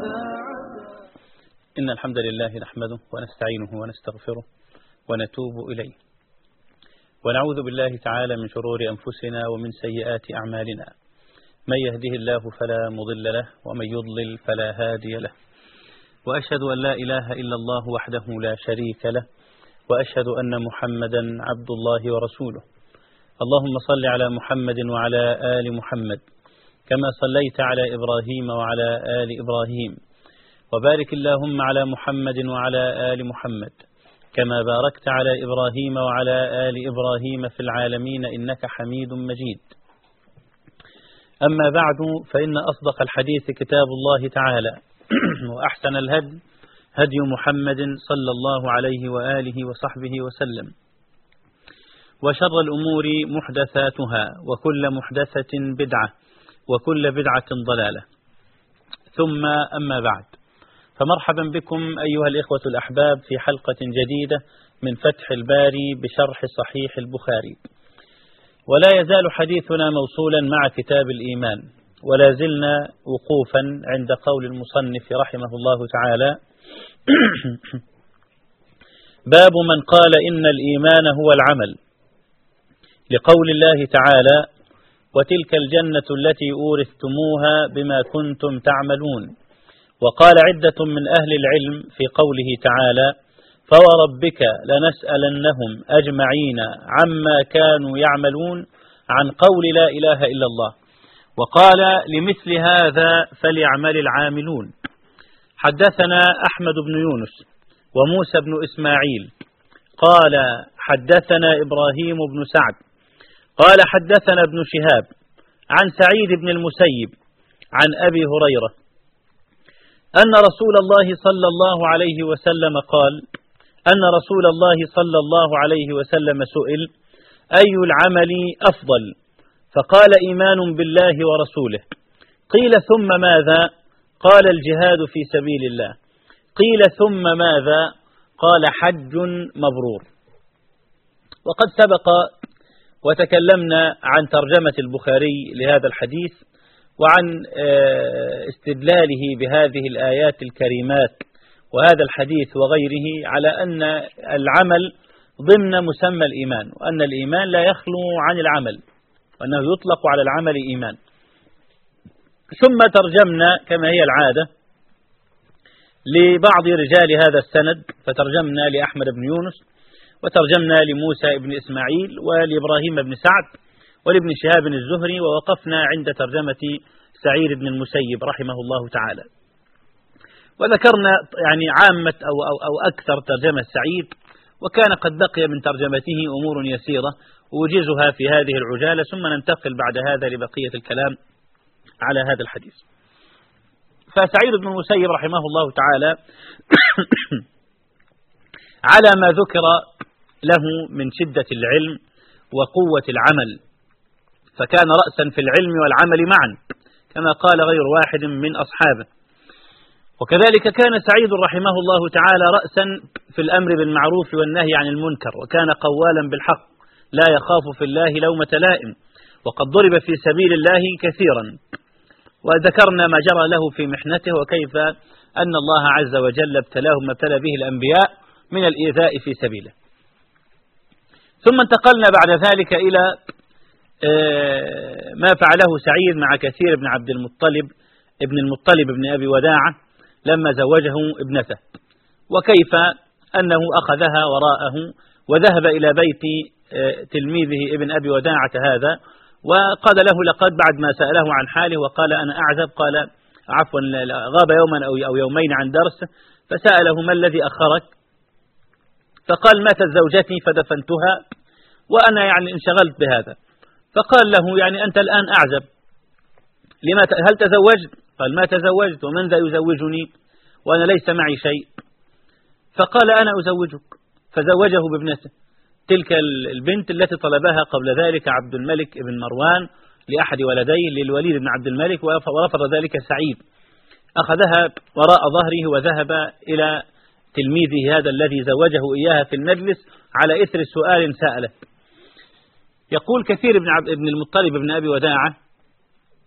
إن الحمد لله نحمده ونستعينه ونستغفره ونتوب إليه ونعوذ بالله تعالى من شرور أنفسنا ومن سيئات أعمالنا من يهده الله فلا مضل له ومن يضلل فلا هادي له وأشهد أن لا إله إلا الله وحده لا شريك له وأشهد أن محمدا عبد الله ورسوله اللهم صل على محمد وعلى آل محمد كما صليت على إبراهيم وعلى آل إبراهيم وبارك اللهم على محمد وعلى آل محمد كما باركت على إبراهيم وعلى آل إبراهيم في العالمين إنك حميد مجيد أما بعد فإن أصدق الحديث كتاب الله تعالى وأحسن الهدي هدي محمد صلى الله عليه وآله وصحبه وسلم وشر الأمور محدثاتها وكل محدثة بدعة وكل بدعة ضلالة ثم أما بعد فمرحبا بكم أيها الإخوة الأحباب في حلقة جديدة من فتح الباري بشرح صحيح البخاري ولا يزال حديثنا موصولا مع كتاب الإيمان ولا زلنا وقوفا عند قول المصنف رحمه الله تعالى باب من قال إن الإيمان هو العمل لقول الله تعالى وتلك الجنة التي أورثتموها بما كنتم تعملون وقال عدة من أهل العلم في قوله تعالى فوربك لنسألنهم أجمعين عما كانوا يعملون عن قول لا إله إلا الله وقال لمثل هذا فليعمل العاملون حدثنا أحمد بن يونس وموسى بن إسماعيل قال حدثنا إبراهيم بن سعد قال حدثنا ابن شهاب عن سعيد بن المسيب عن أبي هريرة أن رسول الله صلى الله عليه وسلم قال أن رسول الله صلى الله عليه وسلم سئل أي العمل أفضل فقال إيمان بالله ورسوله قيل ثم ماذا قال الجهاد في سبيل الله قيل ثم ماذا قال حج مبرور وقد سبق وتكلمنا عن ترجمة البخاري لهذا الحديث وعن استدلاله بهذه الآيات الكريمات وهذا الحديث وغيره على أن العمل ضمن مسمى الإيمان وأن الإيمان لا يخلو عن العمل وأنه يطلق على العمل إيمان ثم ترجمنا كما هي العادة لبعض رجال هذا السند فترجمنا لأحمد بن يونس وترجمنا لموسى بن إسماعيل ولإبراهيم بن سعد ولابن شهاب الزهري ووقفنا عند ترجمة سعيد بن المسيب رحمه الله تعالى وذكرنا يعني عامة أو, أو, أو أكثر ترجمة سعيد وكان قد بقي من ترجمته أمور يسيرة أوجزها في هذه العجالة ثم ننتقل بعد هذا لبقية الكلام على هذا الحديث فسعيد بن المسيب رحمه الله تعالى على ما ذكر له من شدة العلم وقوة العمل فكان رأسا في العلم والعمل معا كما قال غير واحد من أصحابه وكذلك كان سعيد رحمه الله تعالى رأسا في الأمر بالمعروف والنهي عن المنكر وكان قوالا بالحق لا يخاف في الله لومة لائم وقد ضرب في سبيل الله كثيرا وذكرنا ما جرى له في محنته وكيف أن الله عز وجل ابتلاه ما ابتلى به الأنبياء من الإيذاء في سبيله ثم انتقلنا بعد ذلك إلى ما فعله سعيد مع كثير بن عبد المطلب ابن المطلب بن أبي وداعة لما زوجه ابنته وكيف أنه أخذها وراءه وذهب إلى بيت تلميذه ابن أبي وداعة هذا وقال له لقد بعد ما سأله عن حاله وقال أنا أعزب قال عفوا غاب يوما أو يومين عن درس فسأله ما الذي أخرك فقال ماتت زوجتي فدفنتها وأنا يعني انشغلت بهذا فقال له يعني أنت الآن أعزب لما هل تزوجت قال ما تزوجت ومن ذا يزوجني وأنا ليس معي شيء فقال أنا أزوجك فزوجه بابنته تلك البنت التي طلبها قبل ذلك عبد الملك بن مروان لأحد ولديه للوليد بن عبد الملك ورفض ذلك سعيد أخذها وراء ظهره وذهب إلى تلميذه هذا الذي زوجه إياها في المجلس على إثر سؤال سأله يقول كثير بن, عبد ابن المطلب بن أبي وداعة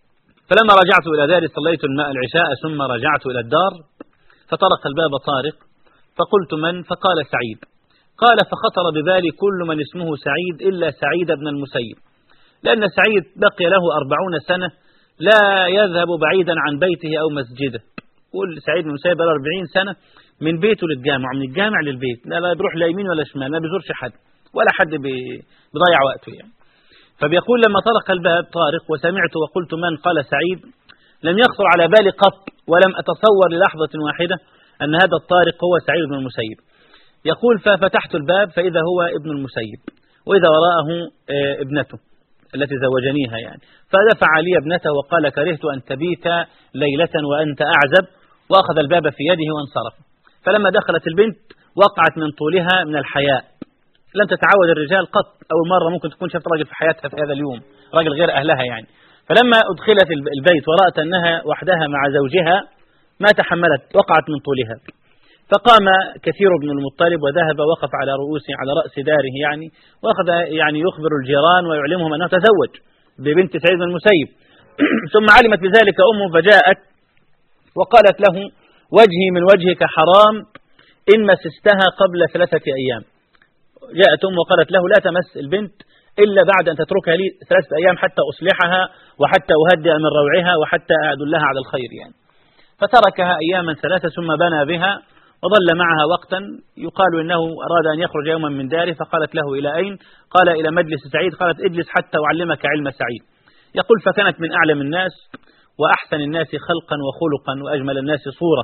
فلما رجعت إلى داري صليت الماء العشاء ثم رجعت إلى الدار فطرق الباب طارق فقلت من فقال سعيد قال فخطر ببالي كل من اسمه سعيد إلا سعيد بن المسيب لأن سعيد بقي له أربعون سنة لا يذهب بعيدا عن بيته أو مسجده قول سعيد بن المسيب له 40 سنة من بيته للجامع من الجامع للبيت لا, لا بيروح لا يمين ولا شمال ما بيزورش حد ولا حد بيضيع وقته يعني فبيقول لما طرق الباب طارق وسمعت وقلت من قال سعيد لم يخطر على بالي قط ولم أتصور للحظة واحدة أن هذا الطارق هو سعيد بن المسيب يقول ففتحت الباب فإذا هو ابن المسيب وإذا وراءه آه، ابنته التي زوجنيها يعني فدفع لي ابنته وقال كرهت أن تبيت ليلة وأنت أعزب وأخذ الباب في يده وانصرف فلما دخلت البنت وقعت من طولها من الحياء لم تتعود الرجال قط أول مرة ممكن تكون شفت راجل في حياتها في هذا اليوم راجل غير أهلها يعني فلما أدخلت البيت ورأت أنها وحدها مع زوجها ما تحملت وقعت من طولها فقام كثير بن المطلب وذهب وقف على رؤوس على رأس داره يعني وأخذ يعني يخبر الجيران ويعلمهم أنه تزوج ببنت سعيد بن المسيب ثم علمت بذلك أمه فجاءت وقالت له وجهي من وجهك حرام إن مسستها قبل ثلاثة أيام جاءت أمه وقالت له لا تمس البنت إلا بعد أن تتركها لي ثلاثة أيام حتى أصلحها وحتى أهدئ من روعها وحتى أدلها على الخير يعني فتركها أياما ثلاثة ثم بنى بها وظل معها وقتا يقال إنه أراد أن يخرج يوما من داره فقالت له إلى أين قال إلى مجلس سعيد قالت اجلس حتى أعلمك علم سعيد يقول فكانت من أعلم الناس وأحسن الناس خلقا وخلقا وأجمل الناس صورة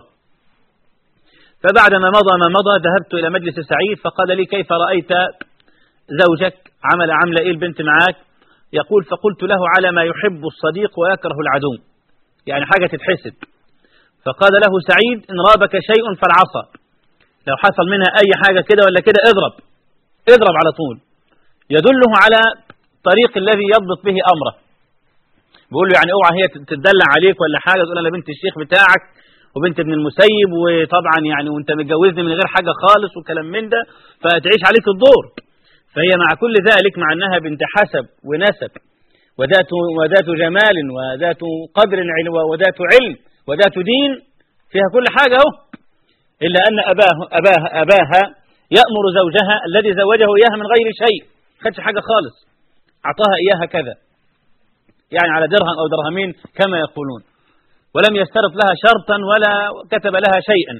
فبعدما مضى ما مضى ذهبت إلى مجلس سعيد فقال لي كيف رأيت زوجك عمل عمل إيه البنت معاك يقول فقلت له على ما يحب الصديق ويكره العدو يعني حاجة تتحسب فقال له سعيد إن رابك شيء فالعصا لو حصل منها أي حاجة كده ولا كده اضرب اضرب على طول يدله على طريق الذي يضبط به أمره بيقول له يعني اوعى هي تدلع عليك ولا حاجة تقول أنا بنت الشيخ بتاعك وبنت ابن المسيب وطبعا يعني وانت متجوزني من غير حاجة خالص وكلام من ده فتعيش عليك الدور فهي مع كل ذلك مع أنها بنت حسب ونسب وذات, وذات جمال وذات قدر وذات علم وذات دين فيها كل حاجة اهو إلا أن أباه أباه أباها يأمر زوجها الذي زوجه إياها من غير شيء خدش حاجة خالص أعطاها إياها كذا يعني على درهم أو درهمين كما يقولون ولم يشترط لها شرطا ولا كتب لها شيئا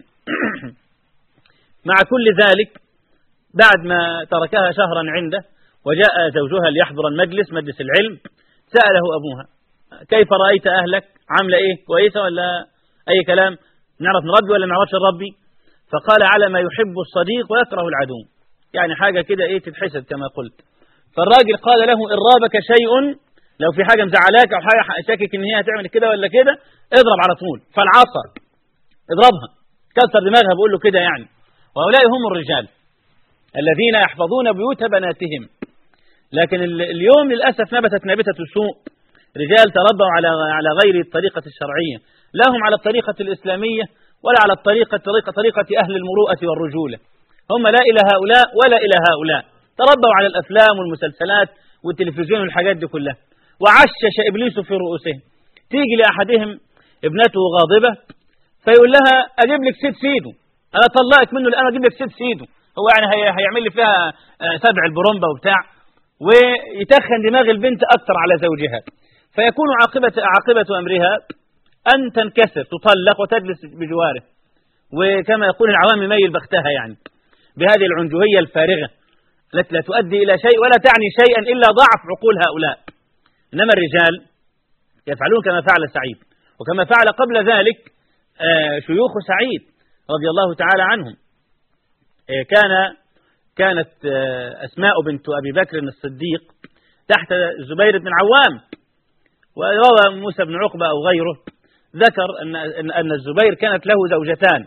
مع كل ذلك بعد ما تركها شهرا عنده وجاء زوجها ليحضر المجلس مجلس العلم سأله أبوها كيف رأيت أهلك عاملة إيه كويسة ولا أي كلام نعرف نربي ولا ما نعرفش نربي فقال على ما يحب الصديق ويكره العدو يعني حاجة كده إيه تتحسد كما قلت فالراجل قال له إن رابك شيء لو في حاجة مزعلاك أو حاجة شاكك إن هي هتعمل كده ولا كده اضرب على طول فالعصر اضربها كسر دماغها بقول له كده يعني وهؤلاء هم الرجال الذين يحفظون بيوت بناتهم لكن اليوم للأسف نبتت نبتة السوء رجال تربوا على على غير الطريقة الشرعية لا هم على الطريقة الإسلامية ولا على الطريقة طريقة طريقة أهل المروءة والرجولة هم لا إلى هؤلاء ولا إلى هؤلاء تربوا على الأفلام والمسلسلات والتلفزيون والحاجات دي كلها وعشش إبليس في رؤوسهم تيجي لأحدهم ابنته غاضبة فيقول لها أجيب لك سيد سيده أنا طلقت منه الآن أجيب لك سيد سيده هو يعني هيعمل لي فيها آه، سبع البرومبا وبتاع ويتخن دماغ البنت أكثر على زوجها فيكون عاقبة, عاقبة أمرها أن تنكسر تطلق وتجلس بجواره وكما يقول العوام ميل بختها يعني بهذه العنجهية الفارغة التي لا تؤدي إلى شيء ولا تعني شيئا إلا ضعف عقول هؤلاء إنما الرجال يفعلون كما فعل سعيد وكما فعل قبل ذلك آه، شيوخ سعيد رضي الله تعالى عنهم آه، كان كانت آه، أسماء بنت أبي بكر الصديق تحت الزبير بن عوام وروى موسى بن عقبة أو غيره ذكر أن, أن الزبير كانت له زوجتان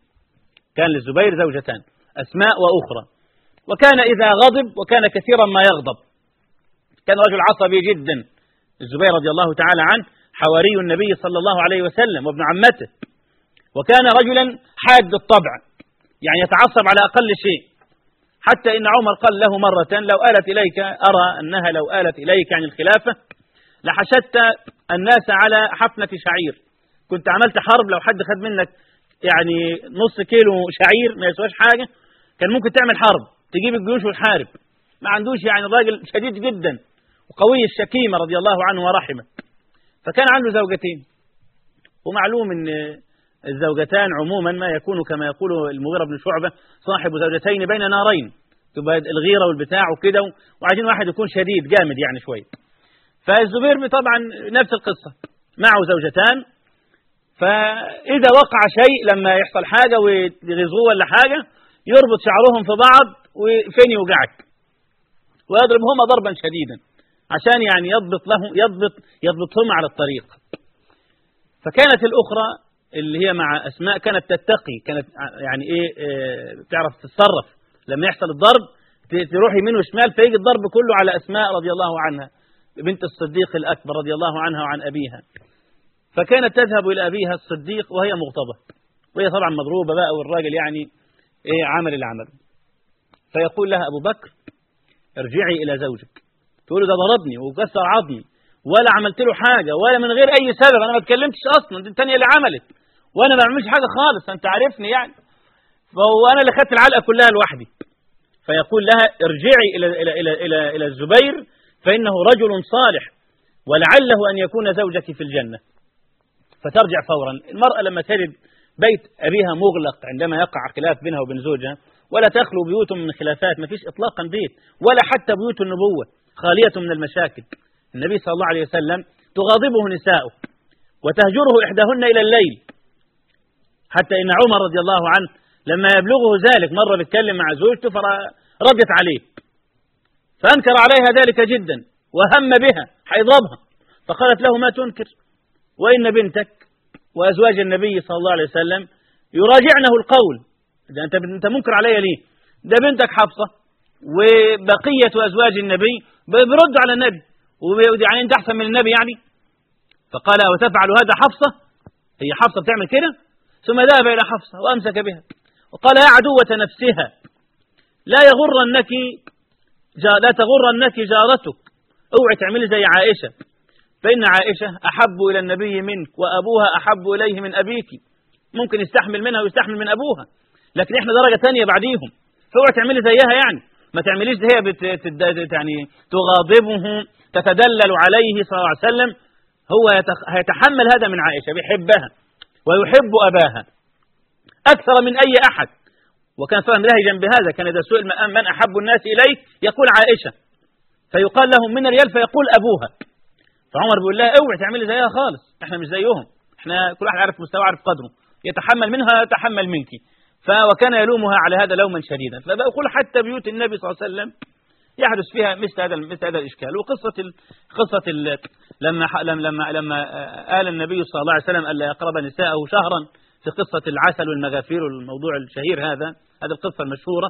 كان للزبير زوجتان أسماء وأخرى وكان إذا غضب وكان كثيرا ما يغضب كان رجل عصبي جدا الزبير رضي الله تعالى عنه حواري النبي صلى الله عليه وسلم وابن عمته وكان رجلا حاد الطبع يعني يتعصب على أقل شيء حتى إن عمر قال له مرة لو آلت إليك أرى أنها لو آلت إليك عن الخلافة لحشدت الناس على حفنة شعير كنت عملت حرب لو حد خد منك يعني نص كيلو شعير ما يسواش حاجة كان ممكن تعمل حرب تجيب الجيوش والحارب ما عندوش يعني راجل شديد جدا وقوي الشكيمة رضي الله عنه ورحمه فكان عنده زوجتين ومعلوم ان الزوجتان عموما ما يكون كما يقول المغيرة بن شعبة صاحب زوجتين بين نارين تبقى الغيرة والبتاع وكده وعايزين واحد يكون شديد جامد يعني شوية فالزبير طبعا نفس القصة معه زوجتان فإذا وقع شيء لما يحصل حاجة ويغزوه ولا حاجة يربط شعرهم في بعض وفين يوجعك ويضربهما ضربا شديدا عشان يعني يضبط له يضبط يضبطهما على الطريق فكانت الأخرى اللي هي مع أسماء كانت تتقي كانت يعني إيه, إيه تعرف تتصرف لما يحصل الضرب تروح يمين وشمال فيجي الضرب كله على أسماء رضي الله عنها بنت الصديق الأكبر رضي الله عنها وعن أبيها فكانت تذهب إلى أبيها الصديق وهي مغتظة وهي طبعا مضروبة بقى والراجل يعني إيه عمل العمل فيقول لها أبو بكر ارجعي إلى زوجك تقول له ده ضربني وكسر عظمي ولا عملت له حاجة ولا من غير أي سبب أنا ما اتكلمتش أصلا دي الثانية اللي عملت وأنا ما بعملش حاجة خالص أنت عارفني يعني فهو أنا اللي خدت العلقة كلها لوحدي فيقول لها ارجعي إلى إلى إلى إلى, إلى الزبير فإنه رجل صالح ولعله أن يكون زوجك في الجنة فترجع فورا المرأة لما تجد بيت أبيها مغلق عندما يقع خلاف بينها وبين زوجها ولا تخلو بيوت من خلافات ما فيش إطلاقا بيت ولا حتى بيوت النبوة خالية من المشاكل النبي صلى الله عليه وسلم تغاضبه نساؤه وتهجره إحداهن إلى الليل حتى إن عمر رضي الله عنه لما يبلغه ذلك مرة بيتكلم مع زوجته فردت عليه فأنكر عليها ذلك جدا وهم بها حيضربها فقالت له ما تنكر وإن بنتك وأزواج النبي صلى الله عليه وسلم يراجعنه القول ده أنت أنت منكر عليا ليه ده بنتك حفصة وبقية أزواج النبي بيردوا على النبي يعني أنت أحسن من النبي يعني فقال وتفعل هذا حفصة هي حفصة بتعمل كده ثم ذهب إلى حفصة وأمسك بها وقال يا عدوة نفسها لا يغرنك لا تغرنك جارتك اوعي تعملي زي عائشة فإن عائشة أحب إلى النبي منك وأبوها أحب إليه من أبيك ممكن يستحمل منها ويستحمل من أبوها لكن إحنا درجة ثانية بعديهم فاوعي تعملي زيها يعني ما تعمليش هي بت... يعني تغاضبه تتدلل عليه صلى الله عليه وسلم هو هيتحمل هذا من عائشة بيحبها ويحب أباها أكثر من أي أحد وكان صلى الله عليه بهذا كان إذا سئل من أحب الناس إليك يقول عائشة فيقال لهم من الريال فيقول أبوها فعمر بيقول لها اوعي تعملي زيها خالص احنا مش زيهم احنا كل واحد عارف مستوى عارف قدره يتحمل منها يتحمل منك فوكان يلومها على هذا لوما شديدا فبقول حتى بيوت النبي صلى الله عليه وسلم يحدث فيها مثل هذا مثل هذا الاشكال وقصه ال قصه ال لما لما لما قال النبي صلى الله عليه وسلم الا يقرب نساءه شهرا في قصه العسل والمغافير والموضوع الشهير هذا هذه القصه المشهوره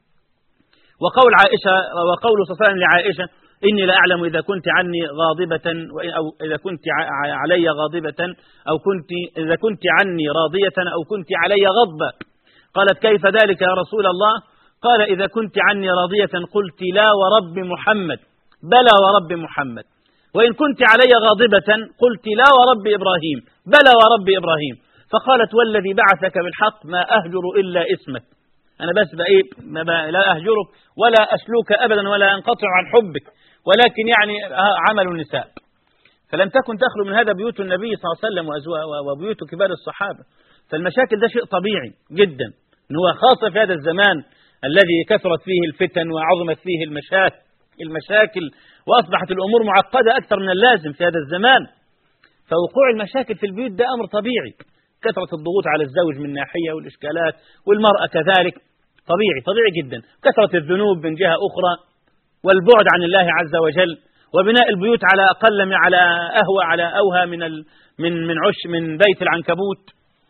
وقول عائشه وقول صلى الله عليه وسلم لعائشه إني لا أعلم إذا كنت عني غاضبة أو إذا كنت علي غاضبة أو كنت إذا كنت عني راضية أو كنت علي غضبة قالت كيف ذلك يا رسول الله قال إذا كنت عني راضية قلت لا ورب محمد بلى ورب محمد وإن كنت علي غاضبة قلت لا ورب إبراهيم بلى ورب إبراهيم فقالت والذي بعثك بالحق ما أهجر إلا اسمك أنا بس بقى ما لا أهجرك ولا أسلوك أبدا ولا أنقطع عن حبك ولكن يعني عمل النساء فلم تكن تخلو من هذا بيوت النبي صلى الله عليه وسلم وبيوت كبار الصحابة فالمشاكل ده شيء طبيعي جدا إن هو خاصة في هذا الزمان الذي كثرت فيه الفتن وعظمت فيه المشاكل المشاكل وأصبحت الأمور معقدة أكثر من اللازم في هذا الزمان فوقوع المشاكل في البيوت ده أمر طبيعي كثرة الضغوط على الزوج من ناحية والإشكالات والمرأة كذلك طبيعي طبيعي جدا كثرة الذنوب من جهة أخرى والبعد عن الله عز وجل وبناء البيوت على أقل من على أهوى على أوهى من ال من من عش من بيت العنكبوت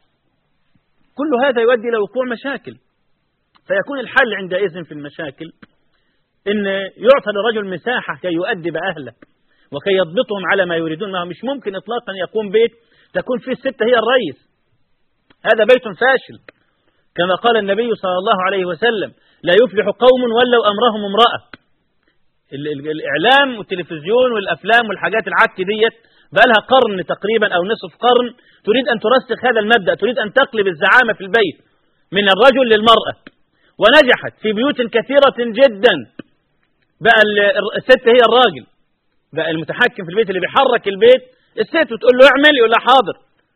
كل هذا يؤدي إلى وقوع مشاكل فيكون الحل عندئذ في المشاكل إن يعطى للرجل مساحة كي يؤدب أهله وكي يضبطهم على ما يريدون ما مش ممكن إطلاقا يقوم بيت تكون فيه الستة هي الرئيس هذا بيت فاشل كما قال النبي صلى الله عليه وسلم لا يفلح قوم ولوا أمرهم امرأة الإعلام والتلفزيون والأفلام والحاجات العك ديت بقى لها قرن تقريبا أو نصف قرن تريد أن ترسخ هذا المبدأ تريد أن تقلب الزعامة في البيت من الرجل للمرأة ونجحت في بيوت كثيرة جدا بقى الست هي الراجل بقى المتحكم في البيت اللي بيحرك البيت الست وتقول له اعمل يقول لها حاضر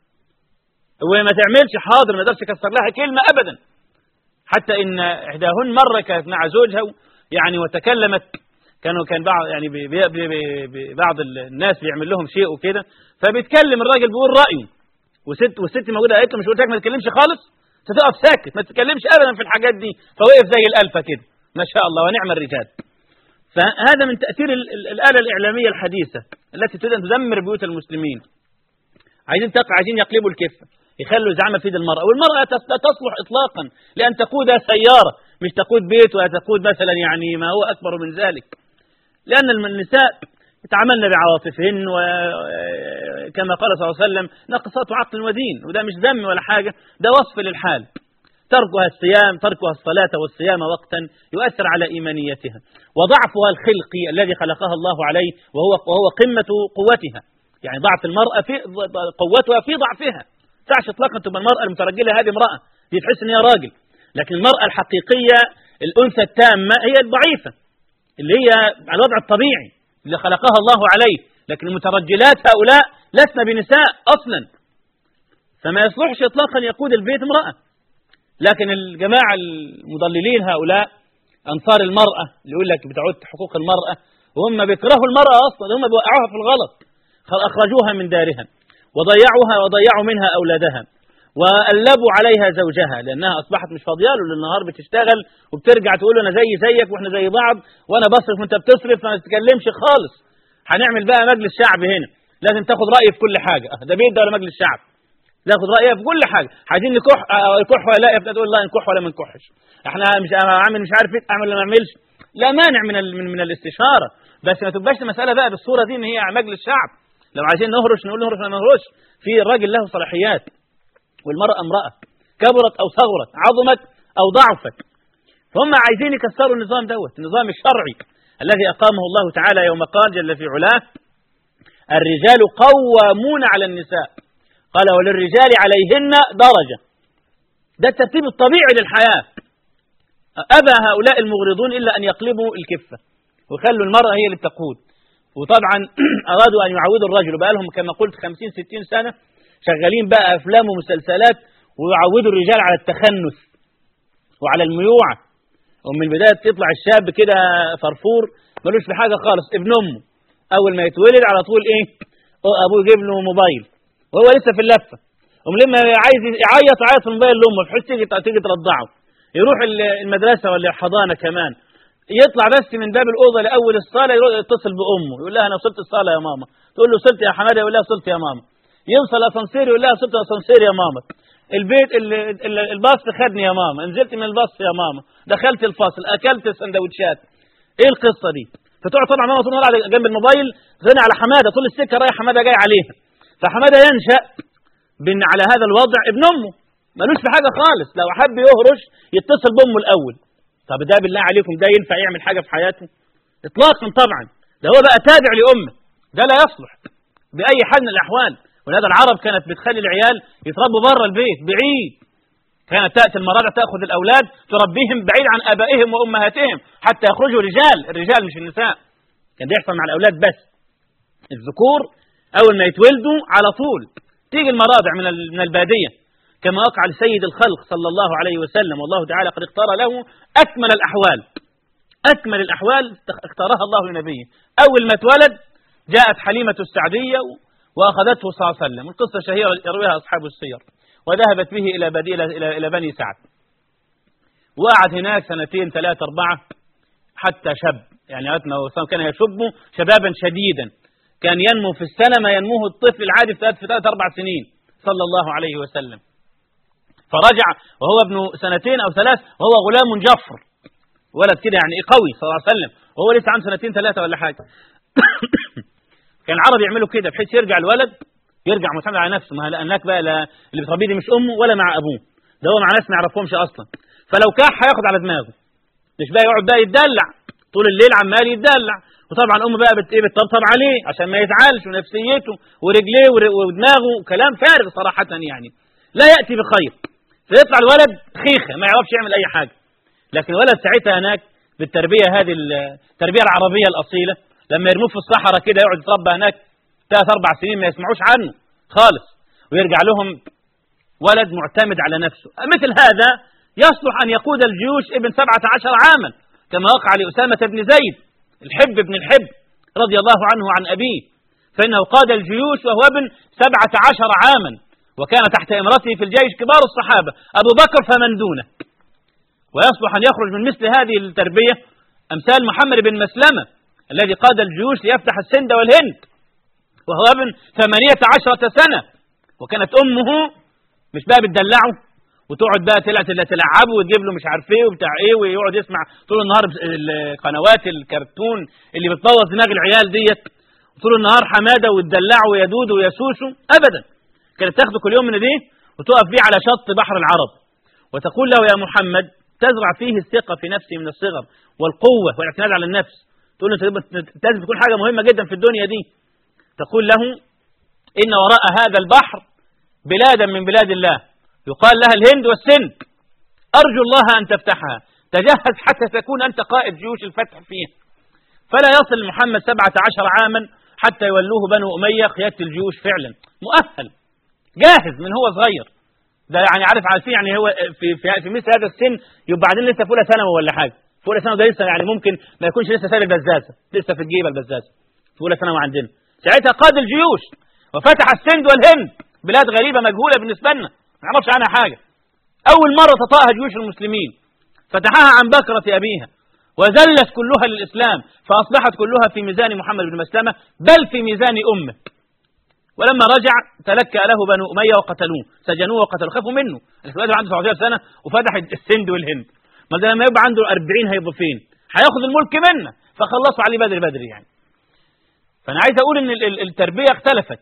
وما تعملش حاضر ما يقدرش يكسر لها كلمة أبدا حتى إن إحداهن مرة كانت مع زوجها يعني وتكلمت كانوا كان بعض يعني بي بي بي بعض الناس بيعمل لهم شيء وكده فبيتكلم الراجل بيقول رأيه وست والست موجودة قالت له مش قلت لك ما تتكلمش خالص تقف ساكت ما تتكلمش ابدا في الحاجات دي فوقف زي الالفه كده ما شاء الله ونعم الرجال فهذا من تاثير الاله الاعلاميه الحديثه التي تريد ان تدمر بيوت المسلمين عايزين تقع عايزين يقلبوا الكفه يخلوا الزعامه في يد المراه والمراه لا تصلح اطلاقا لان تقود سياره مش تقود بيت ولا تقود مثلا يعني ما هو اكبر من ذلك لان النساء يتعاملن بعواطفهن وكما قال صلى الله عليه وسلم نقصات عقل ودين وده مش ذم ولا حاجة ده وصف للحال تركها الصيام تركها الصلاة والصيام وقتا يؤثر على إيمانيتها وضعفها الخلقي الذي خلقها الله عليه وهو, وهو قمة قوتها يعني ضعف المرأة في قوتها في ضعفها تعش اطلاقا تبقى المرأة المترجلة هذه امرأة دي تحس ان هي راجل لكن المرأة الحقيقية الأنثى التامة هي الضعيفة اللي هي على الوضع الطبيعي اللي خلقها الله عليه لكن المترجلات هؤلاء لسنا بنساء أصلا فما يصلحش إطلاقا يقود البيت امرأة لكن الجماعة المضللين هؤلاء أنصار المرأة اللي يقول لك بتعود حقوق المرأة وهم بيكرهوا المرأة أصلا هم بيوقعوها في الغلط أخرجوها من دارها وضيعوها وضيعوا منها أولادها وقلبوا عليها زوجها لأنها أصبحت مش فاضية له للنهار بتشتغل وبترجع تقول له أنا زي زيك وإحنا زي بعض وأنا بصرف وأنت بتصرف فما تتكلمش خالص هنعمل بقى مجلس شعب هنا لازم تاخد رأيي في كل حاجة ده بيت ده ولا مجلس شعب ناخد رأيها في كل حاجة عايزين نكح كح ولا لا تقول لا نكح ولا ما نكحش احنا مش اعمل مش عارف ايه اعمل ولا ما اعملش لا مانع من من, من الاستشارة بس ما تبقاش المسألة بقى بالصورة دي ان هي مجلس شعب لو عايزين نهرش نقول نهرش ولا ما نهرش في الراجل له صلاحيات والمرأة امرأة كبرت أو صغرت عظمت أو ضعفت فهم عايزين يكسروا النظام دوت النظام الشرعي الذي أقامه الله تعالى يوم قال جل في علاه الرجال قوامون على النساء قال وللرجال عليهن درجة ده الترتيب الطبيعي للحياة أبى هؤلاء المغرضون إلا أن يقلبوا الكفة وخلوا المرأة هي اللي تقود وطبعا أرادوا أن يعودوا الرجل بقى لهم كما قلت 50 60 سنة شغالين بقى أفلام ومسلسلات ويعودوا الرجال على التخنث وعلى الميوعة ومن البداية تطلع الشاب كده فرفور ملوش في حاجة خالص ابن أمه أول ما يتولد على طول إيه أبوه يجيب له موبايل وهو لسه في اللفة لما عايز يعيط عيط في الموبايل لأمه بحيث تيجي تيجي ترضعه يروح المدرسة ولا الحضانة كمان يطلع بس من باب الأوضة لأول الصالة يتصل بأمه يقول لها أنا وصلت الصالة يا ماما تقول له وصلت يا حمادة يقول لها وصلت يا ماما يوصل اسانسير يقول لها وصلت اسانسير يا ماما البيت الباص خدني يا ماما نزلت من الباص يا ماما دخلت الفصل اكلت السندوتشات ايه القصه دي فتقعد طبعا ماما طول النهار على جنب الموبايل غني على حماده طول السكه رايح حماده جاي عليها فحماده ينشا بان على هذا الوضع ابن امه ملوش في حاجه خالص لو حب يهرش يتصل بامه الاول طب ده بالله عليكم ده ينفع يعمل حاجه في حياته اطلاقا طبعا ده هو بقى تابع لامه ده لا يصلح باي حال من الاحوال ولهذا العرب كانت بتخلي العيال يتربوا بره البيت بعيد كانت تأتي المراجع تأخذ الأولاد تربيهم بعيد عن آبائهم وأمهاتهم حتى يخرجوا رجال الرجال مش النساء كان بيحصل مع الأولاد بس الذكور أول ما يتولدوا على طول تيجي المراضع من من البادية كما وقع لسيد الخلق صلى الله عليه وسلم والله تعالى قد اختار له أكمل الأحوال أكمل الأحوال اختارها الله لنبيه أول ما اتولد جاءت حليمة السعدية وأخذته صلى الله عليه وسلم القصة شهيرة يرويها أصحاب السير وذهبت به إلى, بدي إلى, إلى بني سعد وقعد هناك سنتين ثلاثة أربعة حتى شب يعني كان يشب شبابا شديدا كان ينمو في السنة ما ينموه الطفل العادي في ثلاث, في ثلاث أربع سنين صلى الله عليه وسلم فرجع وهو ابن سنتين أو ثلاث وهو غلام جفر ولد كده يعني قوي صلى الله عليه وسلم وهو لسه عنده سنتين ثلاثة ولا حاجة كان العرب يعملوا كده بحيث يرجع الولد يرجع معتمد على نفسه ما لانك بقى لا اللي بتربيه دي مش امه ولا مع ابوه ده هو مع ناس ما يعرفهمش اصلا فلو كح هياخد على دماغه مش بقى يقعد بقى يتدلع طول الليل عمال يتدلع وطبعا امه بقى بت ايه بتطبطب عليه عشان ما يزعلش ونفسيته ورجليه ودماغه كلام فارغ صراحه يعني لا ياتي بخير فيطلع الولد خيخه ما يعرفش يعمل اي حاجه لكن الولد ساعتها هناك بالتربيه هذه التربيه العربيه الاصيله لما يرموه في الصحراء كده يقعد يتربى هناك ثلاث اربع سنين ما يسمعوش عنه خالص ويرجع لهم ولد معتمد على نفسه مثل هذا يصلح أن يقود الجيوش ابن سبعة عشر عاما كما وقع لأسامة بن زيد الحب بن الحب رضي الله عنه عن أبيه فإنه قاد الجيوش وهو ابن سبعة عشر عاما وكان تحت إمرته في الجيش كبار الصحابة أبو بكر فمن دونه ويصلح أن يخرج من مثل هذه التربية أمثال محمد بن مسلمة الذي قاد الجيوش ليفتح السند والهند وهو ابن ثمانية عشرة سنة وكانت أمه مش بقى بتدلعه وتقعد بقى تلعبه وتجيب له مش عارف ايه وبتاع ايه ويقعد يسمع طول النهار قنوات الكرتون اللي بتبوظ دماغ العيال ديت طول النهار حماده وتدلعه ويدود ويسوسه ابدا كانت تاخده كل يوم من دي وتقف بيه على شط بحر العرب وتقول له يا محمد تزرع فيه الثقه في نفسي من الصغر والقوه والاعتماد على النفس تقول له انت لازم تكون حاجه مهمه جدا في الدنيا دي تقول له ان وراء هذا البحر بلادا من بلاد الله يقال لها الهند والسند أرجو الله أن تفتحها تجهز حتى تكون أنت قائد جيوش الفتح فيها فلا يصل محمد سبعة عشر عاما حتى يولوه بنو أمية قيادة الجيوش فعلا مؤهل جاهز من هو صغير ده يعني عارف عارفين يعني هو في في, في مثل هذا السن يبقى بعدين لسه في اولى ثانوي ولا حاجه في اولى ثانوي ده لسه يعني ممكن ما يكونش لسه سال البزازه لسه في الجيبه البزازه في اولى ثانوي عندنا ساعتها قاد الجيوش وفتح السند والهند بلاد غريبه مجهوله بالنسبه لنا ما نعرفش عنها حاجة أول مرة تطاها جيوش المسلمين فتحها عن بكرة أبيها وذلت كلها للإسلام فأصبحت كلها في ميزان محمد بن مسلمة بل في ميزان أمه ولما رجع تلكأ له بنو أمية وقتلوه سجنوه وقتلوه خافوا منه الكبير عنده 17 سنة وفتح السند والهند ما ده لما يبقى عنده 40 هيبقى فين هياخد الملك منه فخلصوا عليه بدري بدري يعني فأنا عايز أقول إن التربية اختلفت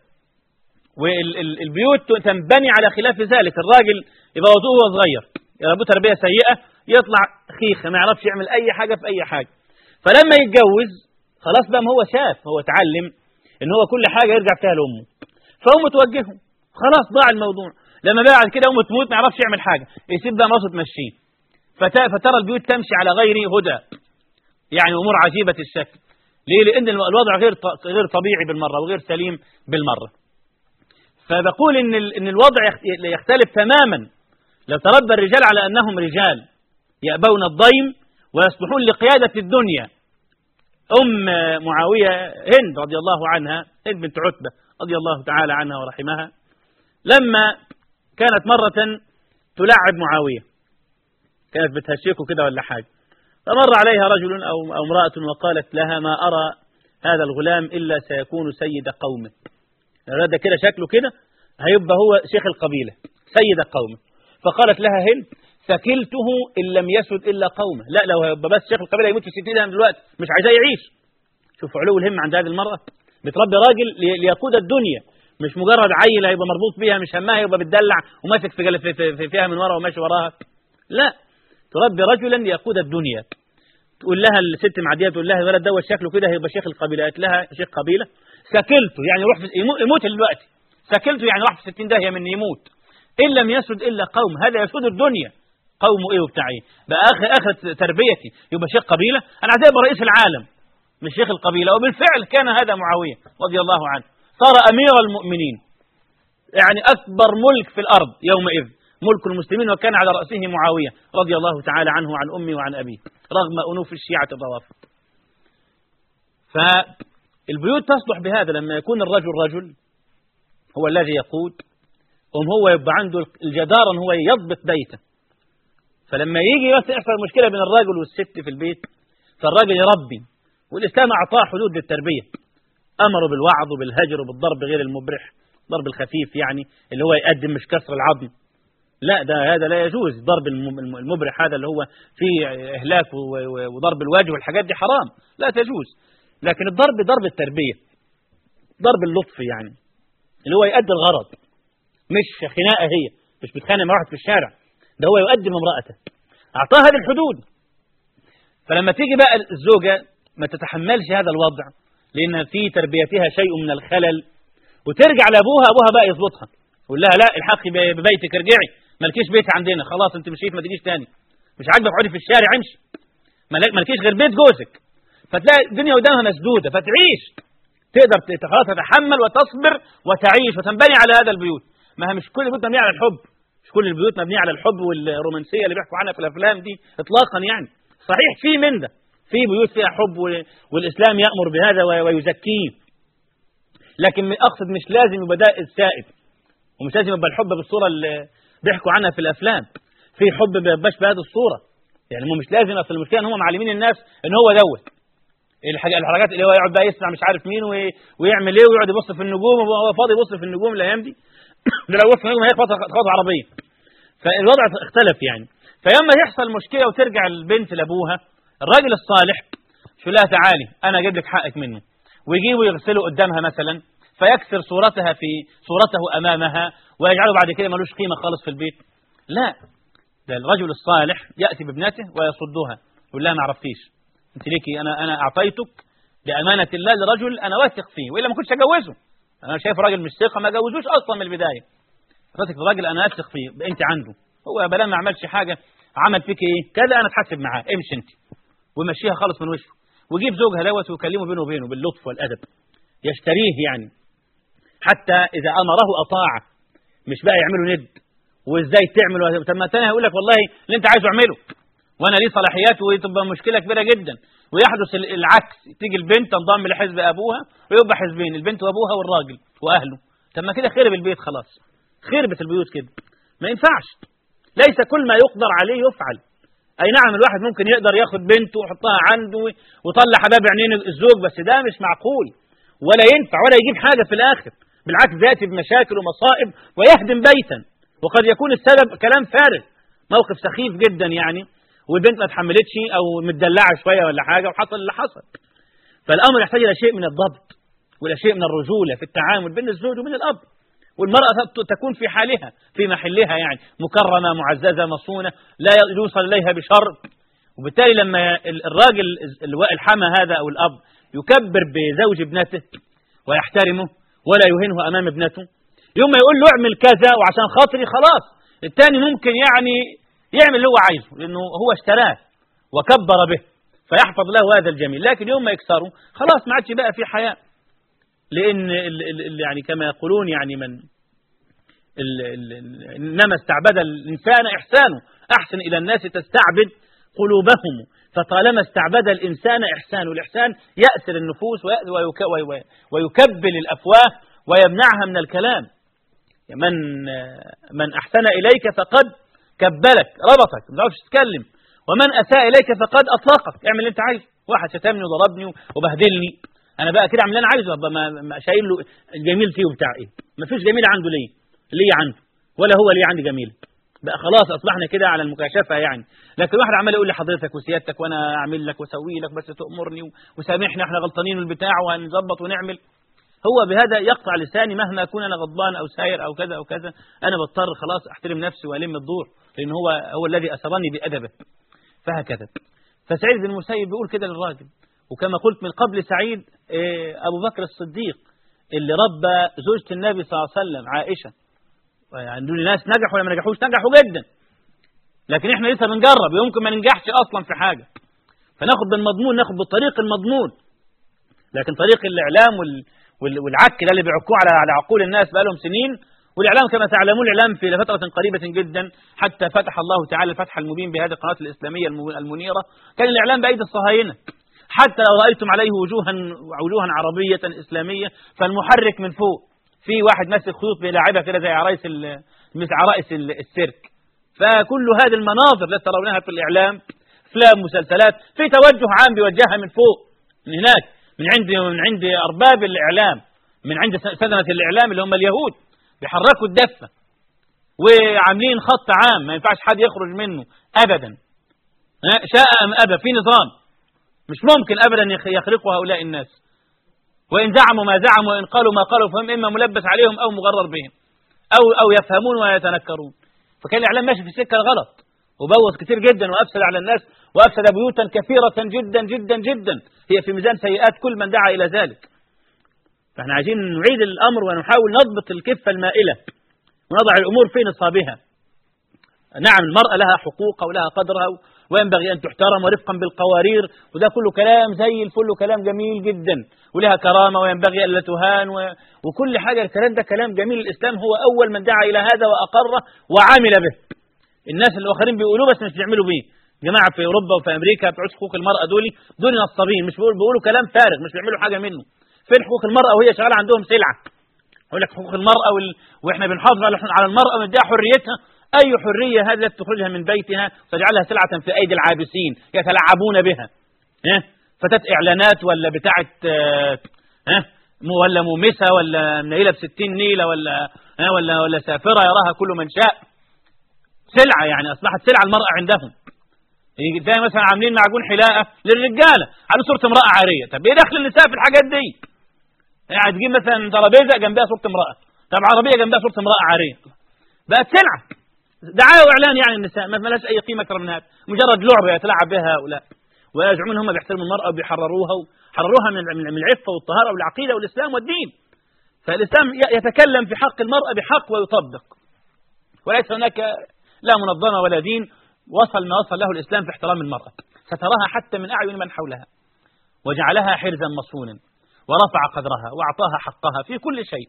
والبيوت تنبني على خلاف ذلك الراجل يبقى وهو صغير يربوه تربيه سيئه يطلع خيخ ما يعرفش يعمل اي حاجه في اي حاجه فلما يتجوز خلاص بقى ما هو شاف هو اتعلم ان هو كل حاجه يرجع فيها لامه فامه توجهه خلاص ضاع الموضوع لما بعد كده امه تموت ما يعرفش يعمل حاجه يسيب بقى مراته تمشيه فترى البيوت تمشي على غير هدى يعني امور عجيبه الشكل ليه لان الوضع غير غير طبيعي بالمره وغير سليم بالمره فبقول إن إن الوضع يختلف تماما لو تربى الرجال على أنهم رجال يأبون الضيم ويصلحون لقيادة الدنيا أم معاوية هند رضي الله عنها هند بنت عتبة رضي الله تعالى عنها ورحمها لما كانت مرة تلعب معاوية كانت بتهشيكه كده ولا حاجة فمر عليها رجل أو, أو امرأة وقالت لها ما أرى هذا الغلام إلا سيكون سيد قومه الولد ده كده شكله كده هيبقى هو شيخ القبيلة سيد القوم فقالت لها هند ثكلته إن لم يسد إلا قومه لا لو هيبقى بس شيخ القبيلة يموت في ستين سنة دلوقتي مش عايزاه يعيش شوفوا علو الهم عند هذه المرأة بتربي راجل ليقود الدنيا مش مجرد عيل هيبقى مربوط بيها مش همها يبقى بتدلع وماسك في, في, في فيها من ورا وماشي وراها لا تربي رجلا ليقود الدنيا تقول لها الست معديه تقول لها الولد دوت شكله كده هيبقى شيخ القبيله قالت لها شيخ قبيله سكلته يعني يروح في يموت دلوقتي سكلته يعني راح في 60 داهيه من يموت ان لم يسد الا قوم هذا يسود الدنيا قوم ايه وبتاع ايه بقى اخر اخر تربيتي يبقى شيخ قبيله انا عايز ابقى رئيس العالم مش شيخ القبيله وبالفعل كان هذا معاويه رضي الله عنه صار امير المؤمنين يعني اكبر ملك في الارض يومئذ ملك المسلمين وكان على راسه معاويه رضي الله تعالى عنه وعن امي وعن ابيه رغم انوف الشيعه الروافض فالبيوت تصلح بهذا لما يكون الرجل رجل هو الذي يقود قوم هو يبقى عنده الجدارة ان هو يضبط بيته فلما يجي يحصل مشكلة بين الراجل والست في البيت فالراجل يربي والإسلام أعطاه حدود للتربية أمره بالوعظ وبالهجر وبالضرب غير المبرح ضرب الخفيف يعني اللي هو يقدم مش كسر العظم لا ده هذا لا يجوز ضرب المبرح هذا اللي هو فيه إهلاك وضرب الوجه والحاجات دي حرام لا تجوز لكن الضرب ضرب التربية ضرب اللطف يعني اللي هو يؤدي الغرض مش خناقة هي مش بتخانق مع واحد في الشارع ده هو يقدم امرأته أعطاها هذه الحدود فلما تيجي بقى الزوجة ما تتحملش هذا الوضع لأن في تربيتها شيء من الخلل وترجع لأبوها أبوها بقى يظبطها يقول لها لا الحقي ببيتك ارجعي مالكيش بيت عندنا خلاص انت مشيت ما تجيش تاني مش عاجبك اقعدي في الشارع امشي مالكيش غير بيت جوزك فتلاقي الدنيا قدامها مسدودة فتعيش تقدر خلاص تتحمل وتصبر وتعيش وتنبني على هذا البيوت ما هي مش كل البيوت مبنيه على الحب مش كل البيوت مبنيه على الحب والرومانسيه اللي بيحكوا عنها في الافلام دي اطلاقا يعني صحيح في من ده في بيوت فيها حب والاسلام يامر بهذا ويزكيه لكن اقصد مش لازم يبقى ده السائد ومش لازم يبقى الحب بالصوره اللي بيحكوا عنها في الافلام في حب ما بيبقاش بهذه الصوره يعني مو مش لازم اصل المشكله ان هم معلمين الناس ان هو دوت الحاجات اللي هو يقعد بقى يسمع مش عارف مين ويعمل ايه ويقعد يبص في النجوم وهو فاضي يبص في النجوم الايام دي ده لو وقف في النجوم هيخبط خبط عربيه فالوضع اختلف يعني فيوم يحصل مشكله وترجع البنت لابوها الراجل الصالح شو لها تعالي انا اجيب لك حقك منه ويجيبه يغسله قدامها مثلا فيكسر صورتها في صورته امامها ويجعله بعد كده ملوش قيمه خالص في البيت لا ده الرجل الصالح ياتي بابنته ويصدها يقول لها ما عرفتيش انت ليكي انا انا اعطيتك بامانه الله لرجل انا واثق فيه والا ما كنتش اجوزه انا شايف راجل مش ثقه ما جوزوش اصلا من البدايه حضرتك راجل انا اثق فيه انت عنده هو بلا ما عملش حاجه عمل فيك ايه كذا انا اتحاسب معاه امشي انت ومشيها خالص من وشه ويجيب زوجها دوت ويكلمه بينه وبينه باللطف والادب يشتريه يعني حتى اذا امره اطاعه مش بقى يعمله ند وازاي تعمل طب ما الثاني هيقول لك والله اللي انت عايزه اعمله وانا لي صلاحيات وتبقى مشكله كبيره جدا ويحدث العكس تيجي البنت تنضم لحزب ابوها ويبقى حزبين البنت وابوها والراجل واهله طب ما كده خرب البيت خلاص خربت البيوت كده ما ينفعش ليس كل ما يقدر عليه يفعل اي نعم الواحد ممكن يقدر ياخد بنته ويحطها عنده ويطلع حباب عينين الزوج بس ده مش معقول ولا ينفع ولا يجيب حاجه في الاخر بالعكس ياتي بمشاكل ومصائب ويهدم بيتا وقد يكون السبب كلام فارغ موقف سخيف جدا يعني والبنت ما اتحملتش او متدلعه شويه ولا حاجه وحصل اللي حصل فالامر يحتاج الى شيء من الضبط والى شيء من الرجوله في التعامل بين الزوج وبين الاب والمرأة تكون في حالها في محلها يعني مكرمة معززة مصونة لا يوصل إليها بشر وبالتالي لما الراجل الحمى هذا أو الأب يكبر بزوج ابنته ويحترمه ولا يهينه أمام ابنته يوم ما يقول له اعمل كذا وعشان خاطري خلاص الثاني ممكن يعني يعمل اللي هو عايزه لأنه هو اشتراه وكبر به فيحفظ له هذا الجميل لكن يوم ما يكسره خلاص ما عادش بقى في حياة لأن يعني كما يقولون يعني من إنما استعبد الإنسان إحسانه أحسن إلى الناس تستعبد قلوبهم فطالما استعبد الإنسان إحسانه الإحسان يأسر النفوس ويكبل الأفواه ويمنعها من الكلام من من أحسن إليك فقد كبلك ربطك ما تعرفش تتكلم ومن أساء إليك فقد أطلقك اعمل اللي أنت عايزه واحد شتمني وضربني وبهدلني أنا بقى كده أعمل اللي أنا عايزه أبقى ما شايل له الجميل فيه وبتاع إيه ما فيش جميل عنده ليه ليه عنده ولا هو ليه عندي جميل بقى خلاص أصبحنا كده على المكاشفة يعني لكن واحد عمال يقول لحضرتك وسيادتك وأنا أعمل لك وأسوي لك بس تأمرني وسامحني إحنا غلطانين والبتاع وهنظبط ونعمل هو بهذا يقطع لساني مهما أكون أنا غضبان أو ساير أو كذا أو كذا أنا بضطر خلاص أحترم نفسي وألم الدور لأن هو هو الذي أسرني بأدبه فهكذا فسعيد بن المسيب بيقول كده للراجل وكما قلت من قبل سعيد أبو بكر الصديق اللي ربى زوجة النبي صلى الله عليه وسلم عائشة يعني دول ناس نجحوا ولا ما نجحوش نجحوا جدا لكن احنا لسه بنجرب يمكن ما ننجحش اصلا في حاجة فناخد بالمضمون ناخد بالطريق المضمون لكن طريق الاعلام وال والعك ده اللي بيعكوه على على عقول الناس بقالهم سنين والاعلام كما تعلمون الاعلام في فتره قريبه جدا حتى فتح الله تعالى الفتح المبين بهذه القناه الاسلاميه المنيره كان الاعلام بايدي الصهاينه حتى لو رايتم عليه وجوها وجوها عربيه اسلاميه فالمحرك من فوق في واحد ماسك خيوط بيلاعبها كده زي عرايس مثل عرائس السيرك فكل هذه المناظر التي ترونها في الاعلام افلام مسلسلات في توجه عام بيوجهها من فوق من هناك من عند من عند ارباب الاعلام من عند سدنه الاعلام اللي هم اليهود بيحركوا الدفه وعاملين خط عام ما ينفعش حد يخرج منه ابدا شاء ام ابى في نظام مش ممكن ابدا يخرقوا هؤلاء الناس وان زعموا ما زعموا وان قالوا ما قالوا فهم اما ملبس عليهم او مغرر بهم او او يفهمون ويتنكرون فكان الاعلام ماشي في السكه الغلط وبوظ كتير جدا وأفسد على الناس وأفسد بيوتا كثيرة جدا جدا جدا هي في ميزان سيئات كل من دعا إلى ذلك فاحنا عايزين نعيد الأمر ونحاول نضبط الكفة المائلة ونضع الأمور في نصابها نعم المرأة لها حقوقها ولها قدرها وينبغي أن تحترم ورفقا بالقوارير وده كله كلام زي الفل كلام جميل جدا ولها كرامة وينبغي ألا تهان و... وكل حاجة الكلام ده كلام جميل الإسلام هو أول من دعا إلى هذا وأقره وعمل به الناس الآخرين بيقولوه بس مش بيعملوا بيه جماعة في أوروبا وفي أمريكا بتوع حقوق المرأة دول دول نصابين مش بيقولوا, بيقولوا كلام فارغ مش بيعملوا حاجة منه فين حقوق المرأة وهي شغالة عندهم سلعة يقول لك حقوق المرأة وال... وإحنا بنحافظ على المرأة ونديها حريتها أي حرية هذه التي تخرجها من بيتها تجعلها سلعة في أيدي العابسين يتلاعبون بها فتاة إعلانات ولا بتاعة ولا مومسة ولا منيلة بستين نيلة ولا ولا ولا سافرة يراها كل من شاء سلعة يعني أصبحت سلعة المرأة عندهم زي مثلا عاملين معجون حلاقة للرجالة على صورة امرأة عارية طب ايه دخل النساء في الحاجات دي يعني تجيب مثلا ترابيزة جنبها صورة امرأة طب عربية جنبها صورة امرأة عارية بقت سلعة دعاية وإعلان يعني النساء ما لهاش أي قيمة أكثر من هذا مجرد لعبة يتلاعب بها هؤلاء ويزعمون هم بيحترموا المرأة وبيحرروها وحرروها من العفة والطهارة والعقيدة والإسلام والدين فالإسلام يتكلم في حق المرأة بحق ويطبق وليس هناك لا منظمة ولا دين وصل ما وصل له الإسلام في احترام المرأة ستراها حتى من أعين من حولها وجعلها حرزا مصونا ورفع قدرها وأعطاها حقها في كل شيء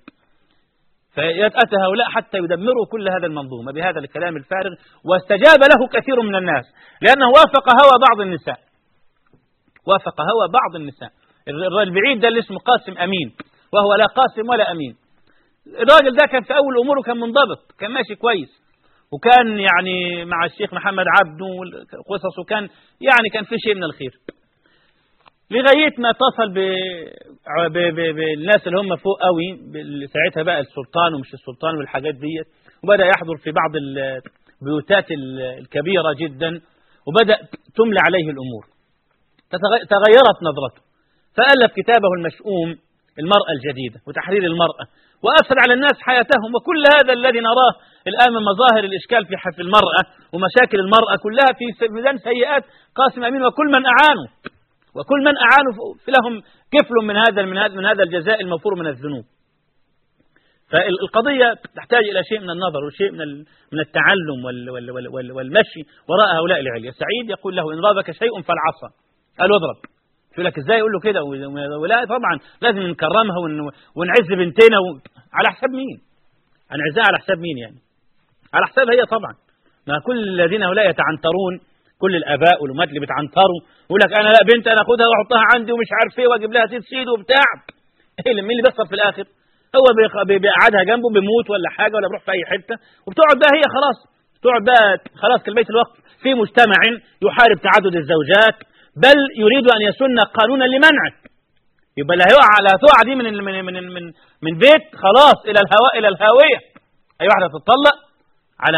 فيأتى هؤلاء حتى يدمروا كل هذا المنظومة بهذا الكلام الفارغ واستجاب له كثير من الناس لأنه وافق هوى بعض النساء وافق هوى بعض النساء البعيد ده اللي اسمه قاسم أمين وهو لا قاسم ولا أمين الراجل ده كان في أول أموره كان منضبط كان ماشي كويس وكان يعني مع الشيخ محمد عبده والقصص وكان يعني كان في شيء من الخير لغاية ما اتصل بالناس اللي هم فوق قوي ساعتها بقى السلطان ومش السلطان والحاجات ديت وبدأ يحضر في بعض البيوتات الكبيرة جدا وبدأ تملى عليه الأمور تغيرت نظرته فألف كتابه المشؤوم المرأة الجديدة وتحرير المرأة وأفسد على الناس حياتهم وكل هذا الذي نراه الآن من مظاهر الإشكال في المرأة ومشاكل المرأة كلها في ميزان سيئات قاسم أمين وكل من أعانوا وكل من أعانوا لهم كفل من هذا من هذا من هذا الجزاء الموفور من الذنوب فالقضية تحتاج إلى شيء من النظر وشيء من من التعلم والمشي وراء هؤلاء العليا سعيد يقول له إن ضربك شيء فالعصا قال واضرب يقول لك ازاي يقول له كده ولا طبعا لازم نكرمها ونعز بنتنا و... على حساب مين هنعزها على حساب مين يعني على حساب هي طبعا ما كل الذين هؤلاء يتعنترون كل الاباء والامهات اللي بتعنتروا يقول لك انا لا بنت انا اخدها واحطها عندي ومش عارف ايه واجيب لها سيد سيد وبتاع ايه مين اللي بيحصل في الاخر هو بيقعدها جنبه بيموت ولا حاجه ولا بيروح في اي حته وبتقعد بقى هي خلاص تقعد بقى خلاص كلمه الوقت في مجتمع يحارب تعدد الزوجات بل يريد ان يسن قانونا لمنعه يبقى لا هيقع لا تقع دي من من من من من بيت خلاص الى الهواء الى الهاويه اي واحده تتطلق على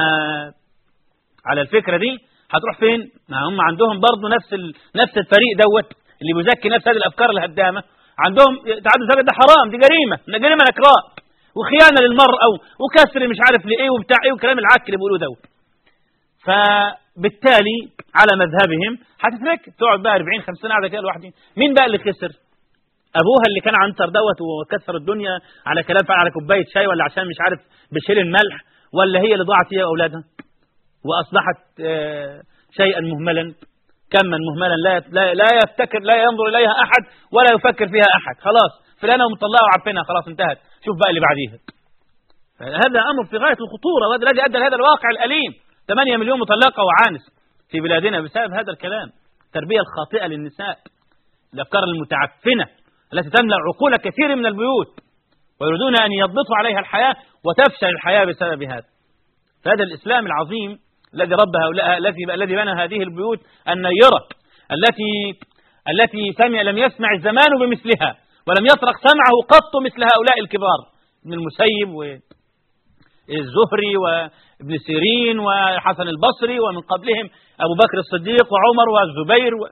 على الفكره دي هتروح فين ما هم عندهم برضه نفس ال... نفس الفريق دوت اللي بيزكي نفس هذه الافكار الهدامه عندهم تعدد الزوجات ده حرام دي جريمه ده جريمه نكراء وخيانه للمراه وكسر مش عارف لايه وبتاع ايه والكلام العك اللي بيقولوه دوت فبالتالي على مذهبهم هتترك تقعد بقى 40 50 قاعده كده لوحدي مين بقى اللي خسر ابوها اللي كان عنتر دوت وكسر الدنيا على كلام على كوبايه شاي ولا عشان مش عارف بشيل الملح ولا هي اللي ضاعت هي واولادها وأصبحت شيئا مهملا كما مهملا لا لا لا يفتكر لا ينظر إليها أحد ولا يفكر فيها أحد خلاص فلانة ومطلقة وعارفينها خلاص انتهت شوف بقى اللي بعديها هذا أمر في غاية الخطورة وهذا الذي أدى لهذا الواقع الأليم 8 مليون مطلقة وعانس في بلادنا بسبب هذا الكلام التربية الخاطئة للنساء الأفكار المتعفنة التي تملأ عقول كثير من البيوت ويريدون أن يضبطوا عليها الحياة وتفشل الحياة بسبب هذا فهذا الإسلام العظيم الذي رب هؤلاء الذي الذي بنى هذه البيوت النيرة التي التي سمع لم يسمع الزمان بمثلها ولم يطرق سمعه قط مثل هؤلاء الكبار ابن المسيب والزهري وابن سيرين وحسن البصري ومن قبلهم أبو بكر الصديق وعمر والزبير و...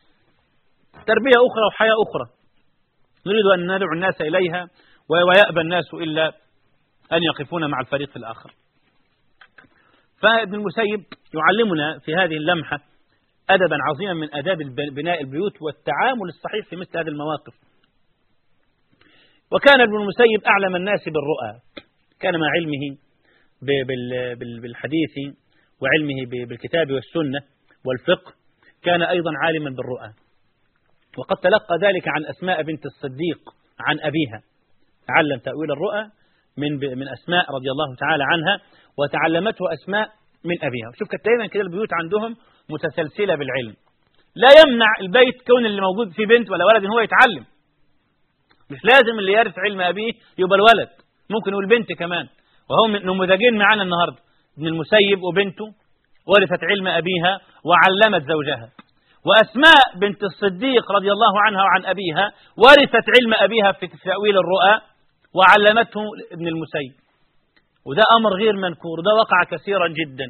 تربية أخرى وحياة أخرى نريد أن ندعو الناس إليها ويأبى الناس إلا أن يقفون مع الفريق الآخر فابن المسيب يعلمنا في هذه اللمحة أدبا عظيما من أداب بناء البيوت والتعامل الصحيح في مثل هذه المواقف وكان ابن المسيب أعلم الناس بالرؤى كان مع علمه بالحديث وعلمه بالكتاب والسنة والفقه كان أيضا عالما بالرؤى وقد تلقى ذلك عن أسماء بنت الصديق عن أبيها تعلم تأويل الرؤى من من أسماء رضي الله تعالى عنها وتعلمته أسماء من أبيها شوف كانت دايما كده البيوت عندهم متسلسلة بالعلم لا يمنع البيت كون اللي موجود فيه بنت ولا ولد ان هو يتعلم مش لازم اللي يرث علم أبيه يبقى الولد ممكن يقول بنت كمان وهم نموذجين معانا النهاردة ابن المسيب وبنته ورثت علم أبيها وعلمت زوجها وأسماء بنت الصديق رضي الله عنها وعن أبيها ورثت علم أبيها في تأويل الرؤى وعلمته ابن المسيب وده أمر غير منكور ده وقع كثيرا جدا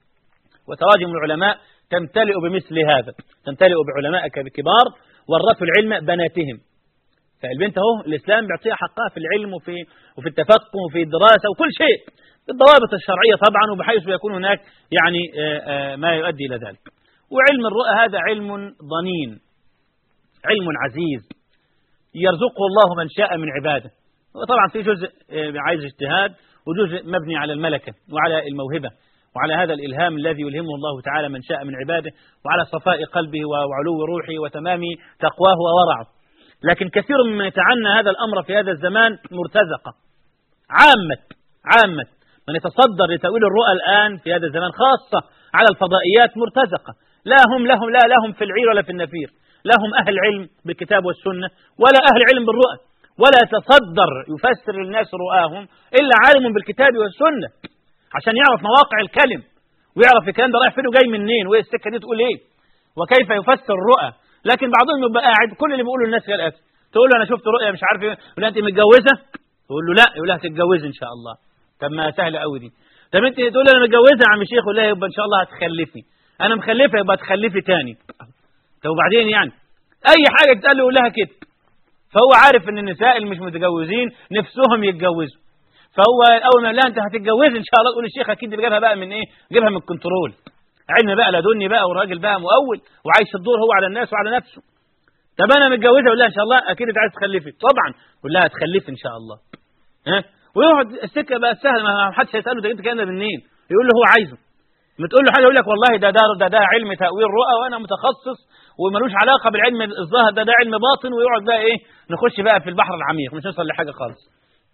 وتراجم العلماء تمتلئ بمثل هذا تمتلئ بعلماء كبار ورثوا العلم بناتهم فالبنت اهو الإسلام بيعطيها حقها في العلم وفي وفي التفقه وفي الدراسة وكل شيء بالضوابط الشرعية طبعا وبحيث يكون هناك يعني ما يؤدي إلى ذلك وعلم الرؤى هذا علم ضنين علم عزيز يرزقه الله من شاء من عباده وطبعا في جزء عايز اجتهاد وجزء مبني على الملكة وعلى الموهبة وعلى هذا الإلهام الذي يلهمه الله تعالى من شاء من عباده وعلى صفاء قلبه وعلو روحه وتمام تقواه وورعه لكن كثير ممن يتعنى هذا الأمر في هذا الزمان مرتزقة عامة عامة من يتصدر لتأويل الرؤى الآن في هذا الزمان خاصة على الفضائيات مرتزقة لا هم لهم لا لهم في العير ولا في النفير لهم أهل علم بالكتاب والسنة ولا أهل علم بالرؤى ولا يتصدر يفسر للناس رؤاهم إلا عالم بالكتاب والسنة عشان يعرف مواقع الكلم ويعرف الكلام ده رايح فين وجاي منين وايه السكه دي تقول ايه وكيف يفسر الرؤى لكن بعضهم يبقى قاعد كل اللي بيقوله الناس كالاتي تقول له انا شفت رؤيا مش عارف ايه يقول انت متجوزه تقول له لا يقول لها هتتجوزي ان شاء الله طب ما سهله قوي دي طب انت تقول له انا متجوزه يا عم شيخ يقول لها يبقى ان شاء الله هتخلفي انا مخلفه يبقى هتخلفي تاني طب وبعدين يعني اي حاجه تقال له يقول لها كده فهو عارف ان النساء اللي مش متجوزين نفسهم يتجوزوا فهو اول ما لا انت هتتجوزي ان شاء الله تقول الشيخ اكيد جابها بقى من ايه جابها من الكنترول علم بقى لدني بقى وراجل بقى مؤول وعايش الدور هو على الناس وعلى نفسه طب انا متجوزه اقول لها ان شاء الله اكيد انت عايز تخلفي طبعا قول لها هتخلفي ان شاء الله ها ويقعد السكه بقى سهله ما حدش هيساله ده انت كده منين يقول له هو عايزه ما تقول له حاجه يقول لك والله ده ده ده, ده علم تاويل رؤى وانا متخصص وملوش علاقه بالعلم الظاهر ده ده علم باطن ويقعد بقى ايه نخش بقى في البحر العميق مش نوصل لحاجه خالص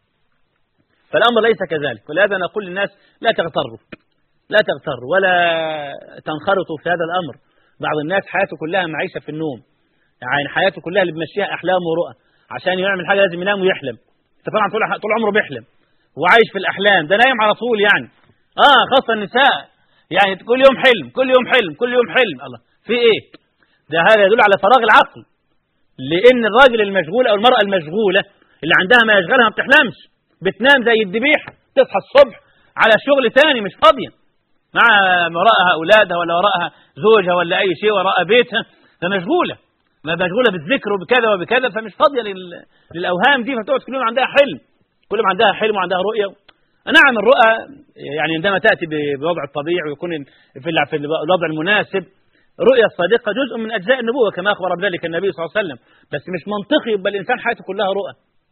فالأمر ليس كذلك ولهذا نقول للناس لا تغتروا لا تغتروا ولا تنخرطوا في هذا الأمر بعض الناس حياته كلها معيشة في النوم يعني حياته كلها اللي بيمشيها أحلام ورؤى عشان يعمل حاجة لازم ينام ويحلم طبعا طول طول عمره بيحلم وعايش في الأحلام ده نايم على طول يعني آه خاصة النساء يعني كل يوم حلم كل يوم حلم كل يوم حلم الله في إيه ده هذا يدل على فراغ العقل لأن الراجل المشغول أو المرأة المشغولة اللي عندها ما يشغلها ما بتحلمش بتنام زي الذبيح تصحى الصبح على شغل تاني مش فاضية مع وراءها أولادها ولا وراءها زوجها ولا أي شيء وراء بيتها فمشغولة ما مشغولة بالذكر وبكذا وبكذا فمش فاضية لل... للأوهام دي فتقعد كل يوم عندها حلم كل يوم عندها حلم وعندها رؤية نعم الرؤى يعني عندما تأتي بوضع الطبيعي ويكون في في الوضع المناسب رؤية الصادقة جزء من أجزاء النبوة كما أخبر بذلك النبي صلى الله عليه وسلم بس مش منطقي يبقى الإنسان حياته كلها رؤى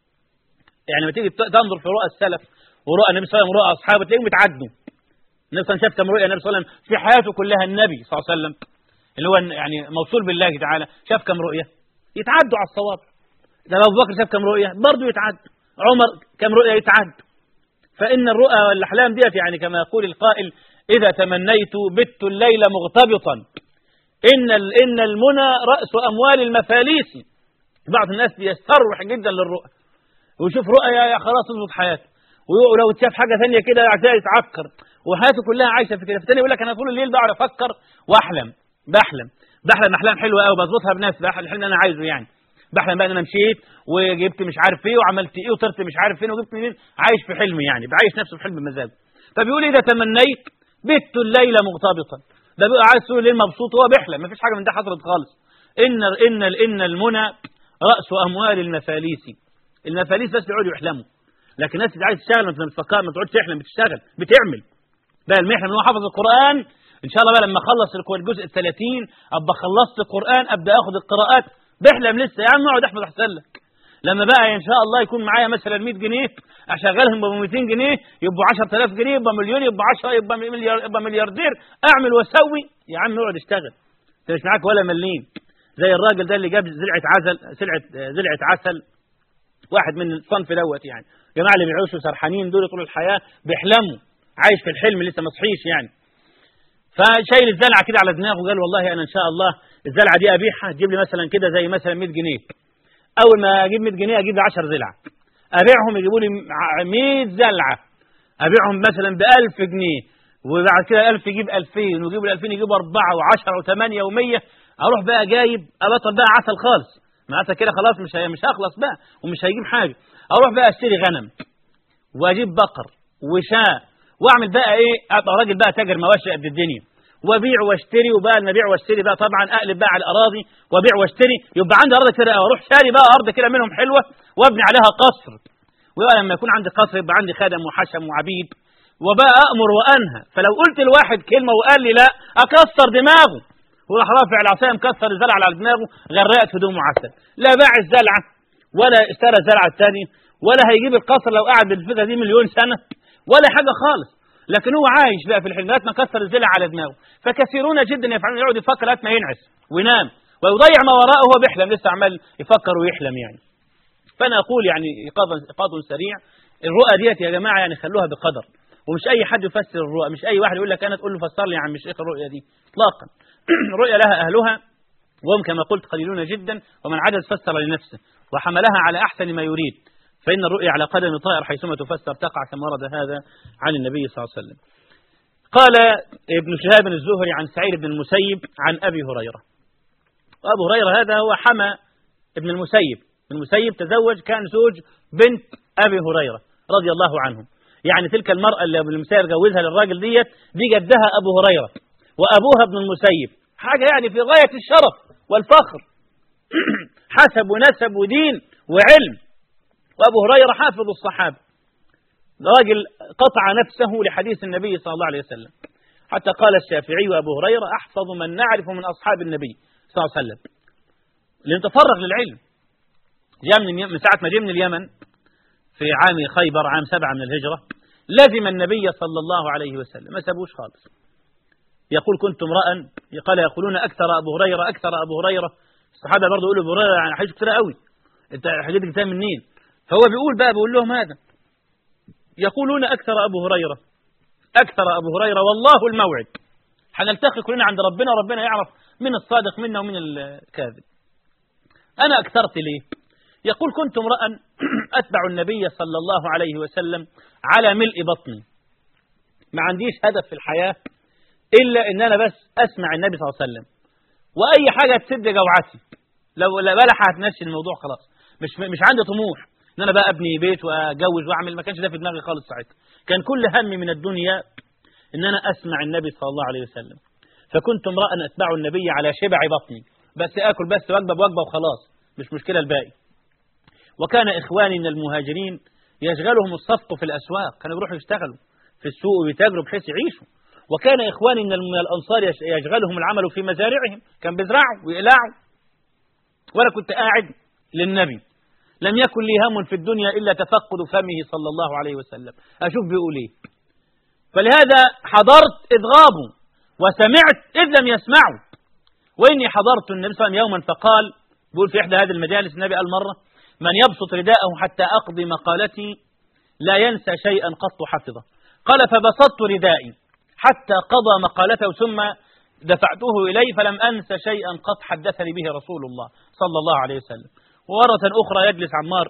يعني لما تيجي تنظر في رؤى السلف ورؤى النبي صلى الله عليه وسلم ورؤى أصحابه تلاقيهم بيتعدوا النبي صلى الله عليه وسلم شاف كم رؤيا النبي صلى الله عليه وسلم في حياته كلها النبي صلى الله عليه وسلم اللي هو يعني موصول بالله تعالى شاف كم رؤية يتعدوا على الصواب ده أبو بكر شاف كم رؤية برضه يتعد عمر كم رؤية يتعد فإن الرؤى والأحلام ديت يعني كما يقول القائل إذا تمنيت بت الليل مغتبطا إن إن المنى رأس أموال المفاليس بعض الناس بيستروح جدا للرؤى ويشوف رؤيا يا خلاص تظبط حياته ولو تشاف حاجة ثانية كده يتعكر وحياته كلها عايشة في كده فالتاني يقول لك أنا طول الليل بقعد أفكر وأحلم بحلم بحلم أحلام حلوة قوي بظبطها بنفسي بحلم الحلم اللي أنا عايزه يعني بحلم بقى ان انا مشيت وجبت مش عارف ايه وعملت ايه وطرت مش عارف فين وجبت منين عايش في حلم يعني بعيش نفسه في حلم بمزاجه فبيقول اذا تمنيت بت الليل مغتبطا ده بيبقى عايز طول الليل مبسوط وهو بيحلم مفيش حاجه من ده حصلت خالص ان ان ان المنى راس اموال المفاليس المفاليس بس بيقعدوا يحلموا لكن الناس اللي عايز تشتغل ما بتفكر ما تقعدش تحلم بتشتغل بتعمل بقى المحنة من هو حافظ القرآن إن شاء الله بقى لما أخلص الجزء ال 30 أبقى خلصت القرآن أبدأ أخذ القراءات بحلم لسه يا عم اقعد احفظ أحسن لك لما بقى إن شاء الله يكون معايا مثلا 100 جنيه أشغلهم ب 200 جنيه يبقوا 10000 جنيه يبقى مليون يبقى 10 يبقى مليار يبقى ملياردير أعمل وأسوي يا عم اقعد اشتغل أنت مش معاك ولا مليم زي الراجل ده اللي جاب زلعة عسل سلعة زلعة عسل واحد من الصنف دوت يعني جماعة اللي بيعيشوا سرحانين دول طول الحياة بيحلموا عايش في الحلم لسه ما صحيش يعني فشايل الزلعة كده على دماغه وقال والله أنا إن شاء الله الزلعة دي أبيعها تجيب لي مثلا كده زي مثلا 100 جنيه أول ما أجيب 100 جنيه أجيب لي 10 زلع أبيعهم يجيبوا لي 100 زلعة أبيعهم مثلا ب 1000 جنيه وبعد كده 1000 يجيب 2000 ويجيب ال 2000 يجيب 4 و10 و8 و100 أروح بقى جايب أبطل بقى عسل خالص معناتها كده خلاص مش مش هخلص بقى ومش هيجيب حاجة أروح بقى أشتري غنم وأجيب بقر وشاة واعمل بقى ايه ابقى راجل بقى تاجر مواشي قد الدنيا وبيع واشتري وبقى المبيع واشتري بقى طبعا اقلب بقى على الاراضي وابيع واشتري يبقى عندي ارض كده اروح شاري بقى ارض كده منهم حلوه وابني عليها قصر ويبقى لما يكون عندي قصر يبقى عندي خدم وحشم وعبيد وبقى امر وانهى فلو قلت لواحد كلمه وقال لي لا اكسر دماغه وراح رافع العصايه مكسر الزرع على دماغه غرقت هدومه عسل لا باع الزلعه ولا اشترى الزرعه الثانيه ولا هيجيب القصر لو قعد بالفكره دي مليون سنه ولا حاجة خالص لكن هو عايش بقى في الحلم ما كسر الزلع على دماغه فكثيرون جدا يفعلون يقعد يفكر لغايه ما ينعس وينام ويضيع ما وراءه وهو بيحلم لسه عمال يفكر ويحلم يعني فانا اقول يعني ايقاظ سريع الرؤى ديت يا جماعه يعني خلوها بقدر ومش اي حد يفسر الرؤى مش اي واحد يقول لك انا تقول له فسر لي يا عم الشيخ الرؤيا دي اطلاقا الرؤيا لها اهلها وهم كما قلت قليلون جدا ومن عجز فسر لنفسه وحملها على احسن ما يريد فإن الرؤيا على قدم طائر حيثما تفسر تقع كما ورد هذا عن النبي صلى الله عليه وسلم قال ابن شهاب الزهري عن سعيد بن المسيب عن أبي هريرة وأبو هريرة هذا هو حمى ابن المسيب ابن المسيب تزوج كان زوج بنت أبي هريرة رضي الله عنه يعني تلك المرأة اللي ابن المسيب جوزها للراجل ديت دي جدها أبو هريرة وأبوها ابن المسيب حاجة يعني في غاية الشرف والفخر حسب ونسب ودين وعلم وأبو هريرة حافظ الصحابة راجل قطع نفسه لحديث النبي صلى الله عليه وسلم حتى قال الشافعي وأبو هريرة أحفظ من نعرف من أصحاب النبي صلى الله عليه وسلم لأن تفرغ للعلم جاء من, من ساعة ما جاء من اليمن في عام خيبر عام سبعة من الهجرة لزم النبي صلى الله عليه وسلم ما سابوش خالص يقول كنت امرأ قال يقولون أكثر أبو هريرة أكثر أبو هريرة الصحابة برضه يقولوا أبو هريرة يعني حاجة كتير قوي أنت حاجتك جبتها منين فهو بيقول بقى بيقول لهم هذا يقولون أكثر أبو هريرة أكثر أبو هريرة والله الموعد هنلتقي كلنا عند ربنا وربنا يعرف من الصادق منا ومن الكاذب أنا أكثرت ليه يقول كنت امرأ أتبع النبي صلى الله عليه وسلم على ملء بطني ما عنديش هدف في الحياة إلا إن أنا بس أسمع النبي صلى الله عليه وسلم وأي حاجة تسد جوعتي لو لا بلح هتمشي الموضوع خلاص مش مش عندي طموح ان انا بقى ابني بيت واجوز واعمل ما كانش ده في دماغي خالص ساعتها كان كل همي من الدنيا ان انا اسمع النبي صلى الله عليه وسلم فكنت امرا اتبع النبي على شبع بطني بس اكل بس وجبه بوجبه وخلاص مش مشكله الباقي وكان اخواني من المهاجرين يشغلهم الصفق في الاسواق كانوا يروحوا يشتغلوا في السوق ويتاجروا بحيث يعيشوا وكان اخواني من الانصار يشغلهم العمل في مزارعهم كان بيزرعوا ويقلعوا وانا كنت قاعد للنبي لم يكن لي هم في الدنيا إلا تفقد فمه صلى الله عليه وسلم أشوف بيقول إيه فلهذا حضرت إذ غابوا وسمعت إذ لم يسمعوا وإني حضرت النبي صلى الله عليه وسلم يوما فقال بيقول في إحدى هذه المجالس النبي قال مرة من يبسط رداءه حتى أقضي مقالتي لا ينسى شيئا قط حفظه قال فبسطت ردائي حتى قضى مقالته ثم دفعته إليه فلم أنس شيئا قط حدثني به رسول الله صلى الله عليه وسلم ومرة أخرى يجلس عمار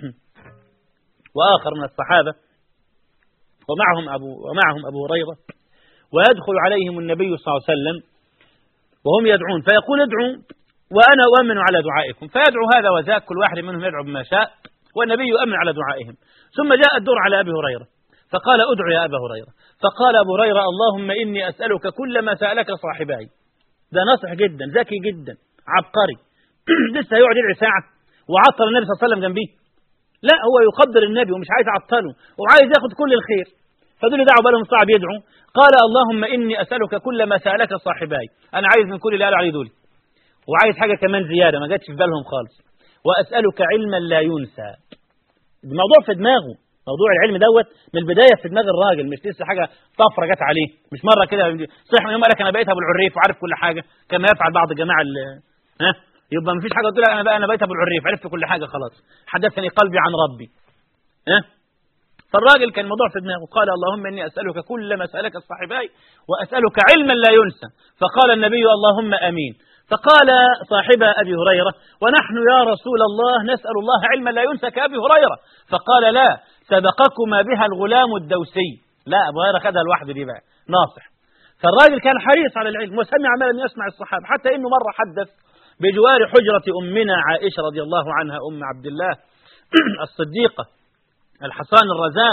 وآخر من الصحابة ومعهم أبو, ومعهم أبو هريرة ويدخل عليهم النبي صلى الله عليه وسلم وهم يدعون فيقول ادعوا وأنا أؤمن على دعائكم فيدعو هذا وذاك كل واحد منهم يدعو بما شاء والنبي يؤمن على دعائهم ثم جاء الدور على أبي هريرة فقال ادعو يا أبا هريرة فقال أبو هريرة اللهم إني أسألك كل ما سألك صاحباي ده نصح جدا ذكي جدا عبقري لسه هيقعد يدعي ساعة وعطل النبي صلى الله عليه وسلم جنبيه لا هو يقدر النبي ومش عايز يعطله وعايز ياخد كل الخير فدول دعوا بالهم صعب يدعوا قال اللهم إني أسألك كل ما سألك صاحباي أنا عايز من كل اللي قالوا عليه دول وعايز حاجة كمان زيادة ما جاتش في بالهم خالص وأسألك علما لا ينسى الموضوع في دماغه موضوع العلم دوت من البداية في دماغ الراجل مش لسه حاجة طفرة جت عليه مش مرة كده صح من يوم قال لك أنا بقيت أبو العريف وعارف كل حاجة كما يفعل بعض الجماعة ها يبقى مفيش حاجة تقول أنا بقى أنا بقيت أبو العريف عرفت كل حاجة خلاص حدثني قلبي عن ربي ها فالراجل كان الموضوع في دماغه قال اللهم إني أسألك كل ما سألك الصاحباي وأسألك علما لا ينسى فقال النبي اللهم أمين فقال صاحب أبي هريرة ونحن يا رسول الله نسأل الله علما لا ينسى كأبي هريرة فقال لا سبقكما بها الغلام الدوسي لا أبو هريرة خدها لوحده دي بقى ناصح فالراجل كان حريص على العلم وسمع ما لم يسمع الصحابة حتى إنه مرة حدث بجوار حجرة أمنا عائشة رضي الله عنها أم عبد الله الصديقة الحصان الرزان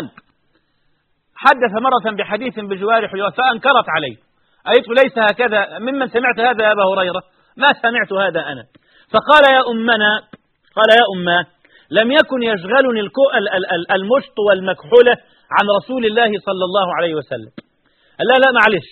حدث مرة بحديث بجوار حجرة فأنكرت عليه قالت ليس هكذا ممن سمعت هذا يا أبا هريرة ما سمعت هذا أنا فقال يا أمنا قال يا أمه لم يكن يشغلني المشط والمكحولة عن رسول الله صلى الله عليه وسلم لا لا معلش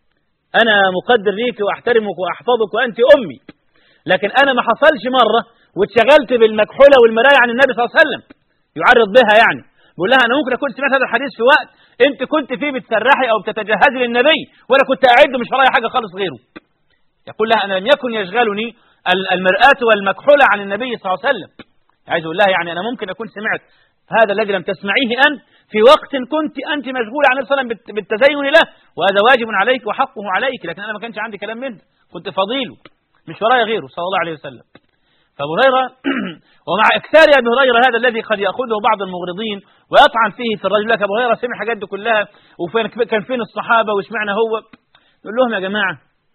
أنا مقدر ليك وأحترمك وأحفظك وأنت أمي لكن أنا ما حصلش مرة واتشغلت بالمكحولة والمراية عن النبي صلى الله عليه وسلم يعرض بها يعني بقول لها أنا ممكن أكون سمعت هذا الحديث في وقت أنت كنت فيه بتسرحي أو بتتجهزي للنبي وأنا كنت أعد مش ورايا حاجة خالص غيره يقول لها أنا لم يكن يشغلني المرآة والمكحولة عن النبي صلى الله عليه وسلم عايز أقول لها يعني أنا ممكن أكون سمعت هذا الذي لم تسمعيه أنت في وقت كنت أنت مشغولة عن النبي صلى الله عليه وسلم بالتزين له وهذا واجب عليك وحقه عليك لكن أنا ما كانش عندي كلام منه كنت فضيله مش ورايا غيره صلى الله عليه وسلم فأبو هريرة ومع إكثار أبي هريرة هذا الذي قد يأخذه بعض المغرضين ويطعن فيه في الرجل لك أبو هريرة سمع الحاجات دي كلها وفين كان فين الصحابة واشمعنى هو يقول لهم يا جماعة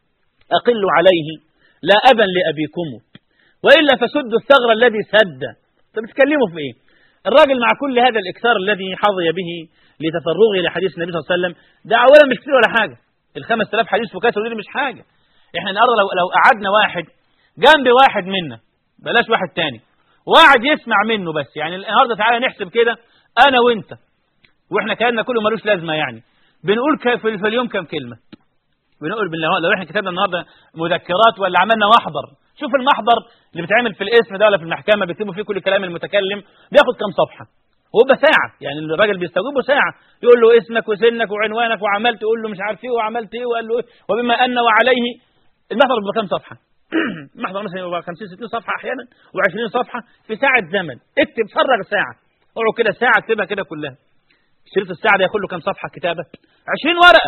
أقلوا عليه لا أبا لأبيكم وإلا فسدوا الثغر الذي سد طب بتتكلموا في إيه الراجل مع كل هذا الإكثار الذي حظي به لتفرغه لحديث النبي صلى الله عليه وسلم ده أولا مش كتير ولا حاجة ال 5000 حديث في كاتب دي مش حاجة احنا النهارده لو لو قعدنا واحد جنب واحد منا بلاش واحد تاني واحد يسمع منه بس يعني النهارده تعالى نحسب كده انا وانت واحنا كلامنا كله ملوش لازمه يعني بنقول في اليوم كم كلمه بنقول بالله لو احنا كتبنا النهارده مذكرات ولا عملنا محضر شوف المحضر اللي بيتعمل في الاسم ده ولا في المحكمه بيكتبوا فيه كل كلام المتكلم بياخد كام صفحه وهو ساعة يعني الراجل بيستوجبه ساعة يقول له اسمك وسنك وعنوانك وعملت يقول له مش عارف ايه وعملت ايه وقال له ايه وبما ان وعليه المحضر بيبقى كام صفحة المحضر مثلا يبقى 50 60 صفحة احيانا و20 صفحة في ساعة زمن اكتب فرغ ساعة اقعد كده ساعة اكتبها كده كلها شريط الساعة ده ياخد له كام صفحة كتابة 20 ورقة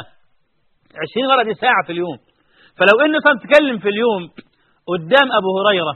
20 ورقة دي ساعة في اليوم فلو ان صار تتكلم في اليوم قدام ابو هريرة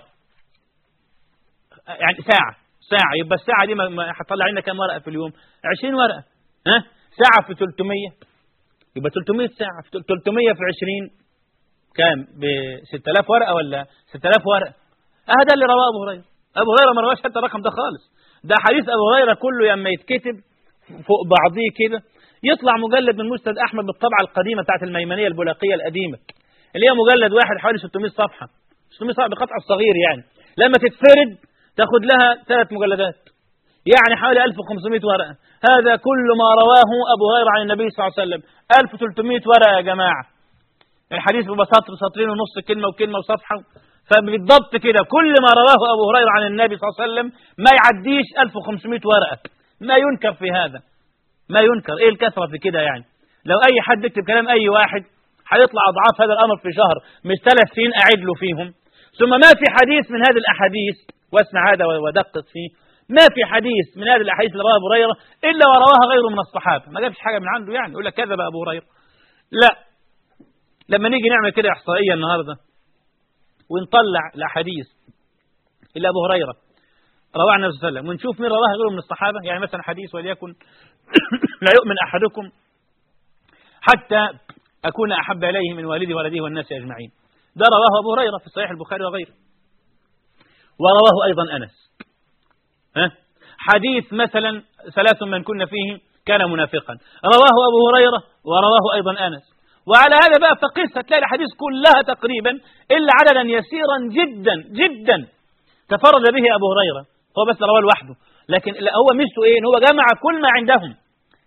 يعني ساعة ساعة يبقى الساعة دي هتطلع لنا كام ورقة في اليوم 20 ورقة ها ساعة في 300 يبقى 300 ساعة في 300 في 20 كام ب 6000 ورقة ولا 6000 ورقة هذا اللي رواه أبو هريرة أبو هريرة ما رواش حتى الرقم ده خالص ده حديث أبو هريرة كله لما يتكتب فوق بعضيه كده يطلع مجلد من مسند أحمد بالطبعة القديمة بتاعت الميمنية البلاقية القديمة اللي هي مجلد واحد حوالي 600 صفحة 600 صفحة بقطع صغير يعني لما تتفرد تاخد لها ثلاث مجلدات يعني حوالي 1500 ورقة هذا كل ما رواه أبو هريرة عن النبي صلى الله عليه وسلم 1300 ورقة يا جماعة الحديث بيبقى سطر سطرين ونص كلمة وكلمة وصفحة فبالضبط كده كل ما رواه أبو هريرة عن النبي صلى الله عليه وسلم ما يعديش 1500 ورقة ما ينكر في هذا ما ينكر ايه الكثرة في كده يعني لو اي حد يكتب كلام اي واحد هيطلع اضعاف هذا الامر في شهر مش ثلاث سنين اعد له فيهم ثم ما في حديث من هذه الاحاديث واسمع هذا ودقق فيه ما في حديث من هذه الاحاديث اللي رواها ابو هريره الا ورواها غيره من الصحابه ما جابش حاجه من عنده يعني يقول لك كذب ابو هريره لا لما نيجي نعمل كده احصائيه النهارده ونطلع الاحاديث اللي ابو هريره رواه عن النبي صلى الله عليه وسلم ونشوف مين رواها غيره من الصحابه يعني مثلا حديث وليكن لا يؤمن احدكم حتى اكون احب اليه من والدي ولده والناس اجمعين ده رواه ابو هريره في صحيح البخاري وغيره ورواه ايضا انس ها حديث مثلا ثلاث من كنا فيه كان منافقا رواه ابو هريره ورواه ايضا انس وعلى هذا بقى فقس هتلاقي الاحاديث كلها تقريبا الا عددا يسيرا جدا جدا تفرد به ابو هريره هو بس رواه لوحده لكن هو ميزته ايه ان هو جمع كل ما عندهم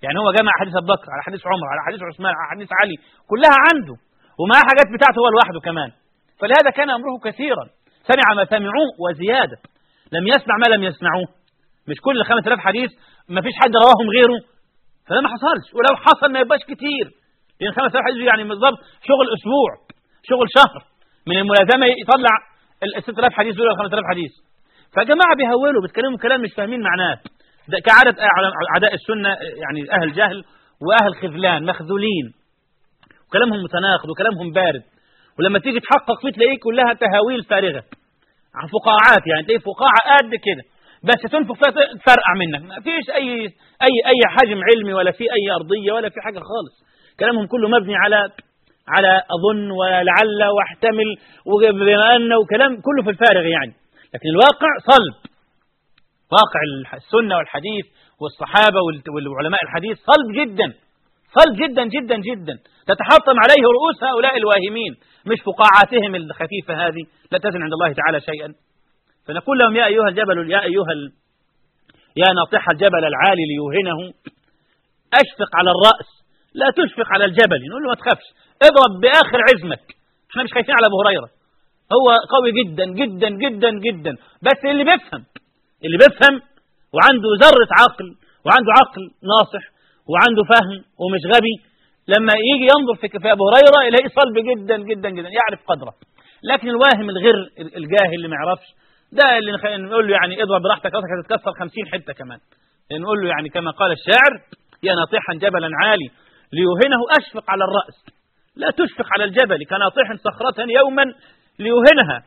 يعني هو جمع حديث أبو بكر على حديث عمر على حديث عثمان على حديث علي كلها عنده ومعاه حاجات بتاعته هو لوحده كمان فلهذا كان أمره كثيرا سمع ما سمعوه وزيادة لم يسمع ما لم يسمعوه مش كل 5000 حديث ما فيش حد رواهم غيره فده ما حصلش ولو حصل ما يبقاش كتير لأن 5000 حديث يعني بالظبط شغل أسبوع شغل شهر من الملازمة يطلع ال 6000 حديث دول 5000 حديث فجماعة بيهولوا بيتكلموا كلام مش فاهمين معناه ده كعادة أعداء السنة يعني أهل جهل وأهل خذلان مخذولين وكلامهم متناقض وكلامهم بارد ولما تيجي تحقق فيه تلاقيه كلها تهاويل فارغة فقاعات يعني تلاقيه فقاعة قد كده بس تنفخ فيها تفرقع منك ما فيش أي أي أي حجم علمي ولا في أي أرضية ولا في حاجة خالص كلامهم كله مبني على على أظن ولعل واحتمل وبما أن وكلام كله في الفارغ يعني لكن الواقع صلب واقع السنة والحديث والصحابة والعلماء الحديث صلب جدا صلب جدا جدا جدا تتحطم عليه رؤوس هؤلاء الواهمين مش فقاعاتهم الخفيفة هذه لا تزن عند الله تعالى شيئا فنقول لهم يا أيها الجبل يا أيها ال... يا ناطح الجبل العالي ليوهنه أشفق على الرأس لا تشفق على الجبل نقول له ما تخافش اضرب بآخر عزمك احنا مش خايفين على أبو هريرة هو قوي جدا جدا جدا جدا بس اللي بيفهم اللي بيفهم وعنده ذرة عقل وعنده عقل ناصح وعنده فهم ومش غبي لما يجي ينظر في أبو هريرة يلاقيه صلب جدا جدا جدا يعرف قدره لكن الواهم الغير الجاهل اللي ما يعرفش ده اللي نقول له يعني اضرب براحتك راسك هتتكسر 50 حته كمان نقول له يعني كما قال الشاعر يا ناطحا جبلا عالي ليوهنه اشفق على الراس لا تشفق على الجبل كناطح صخرة يوما ليوهنها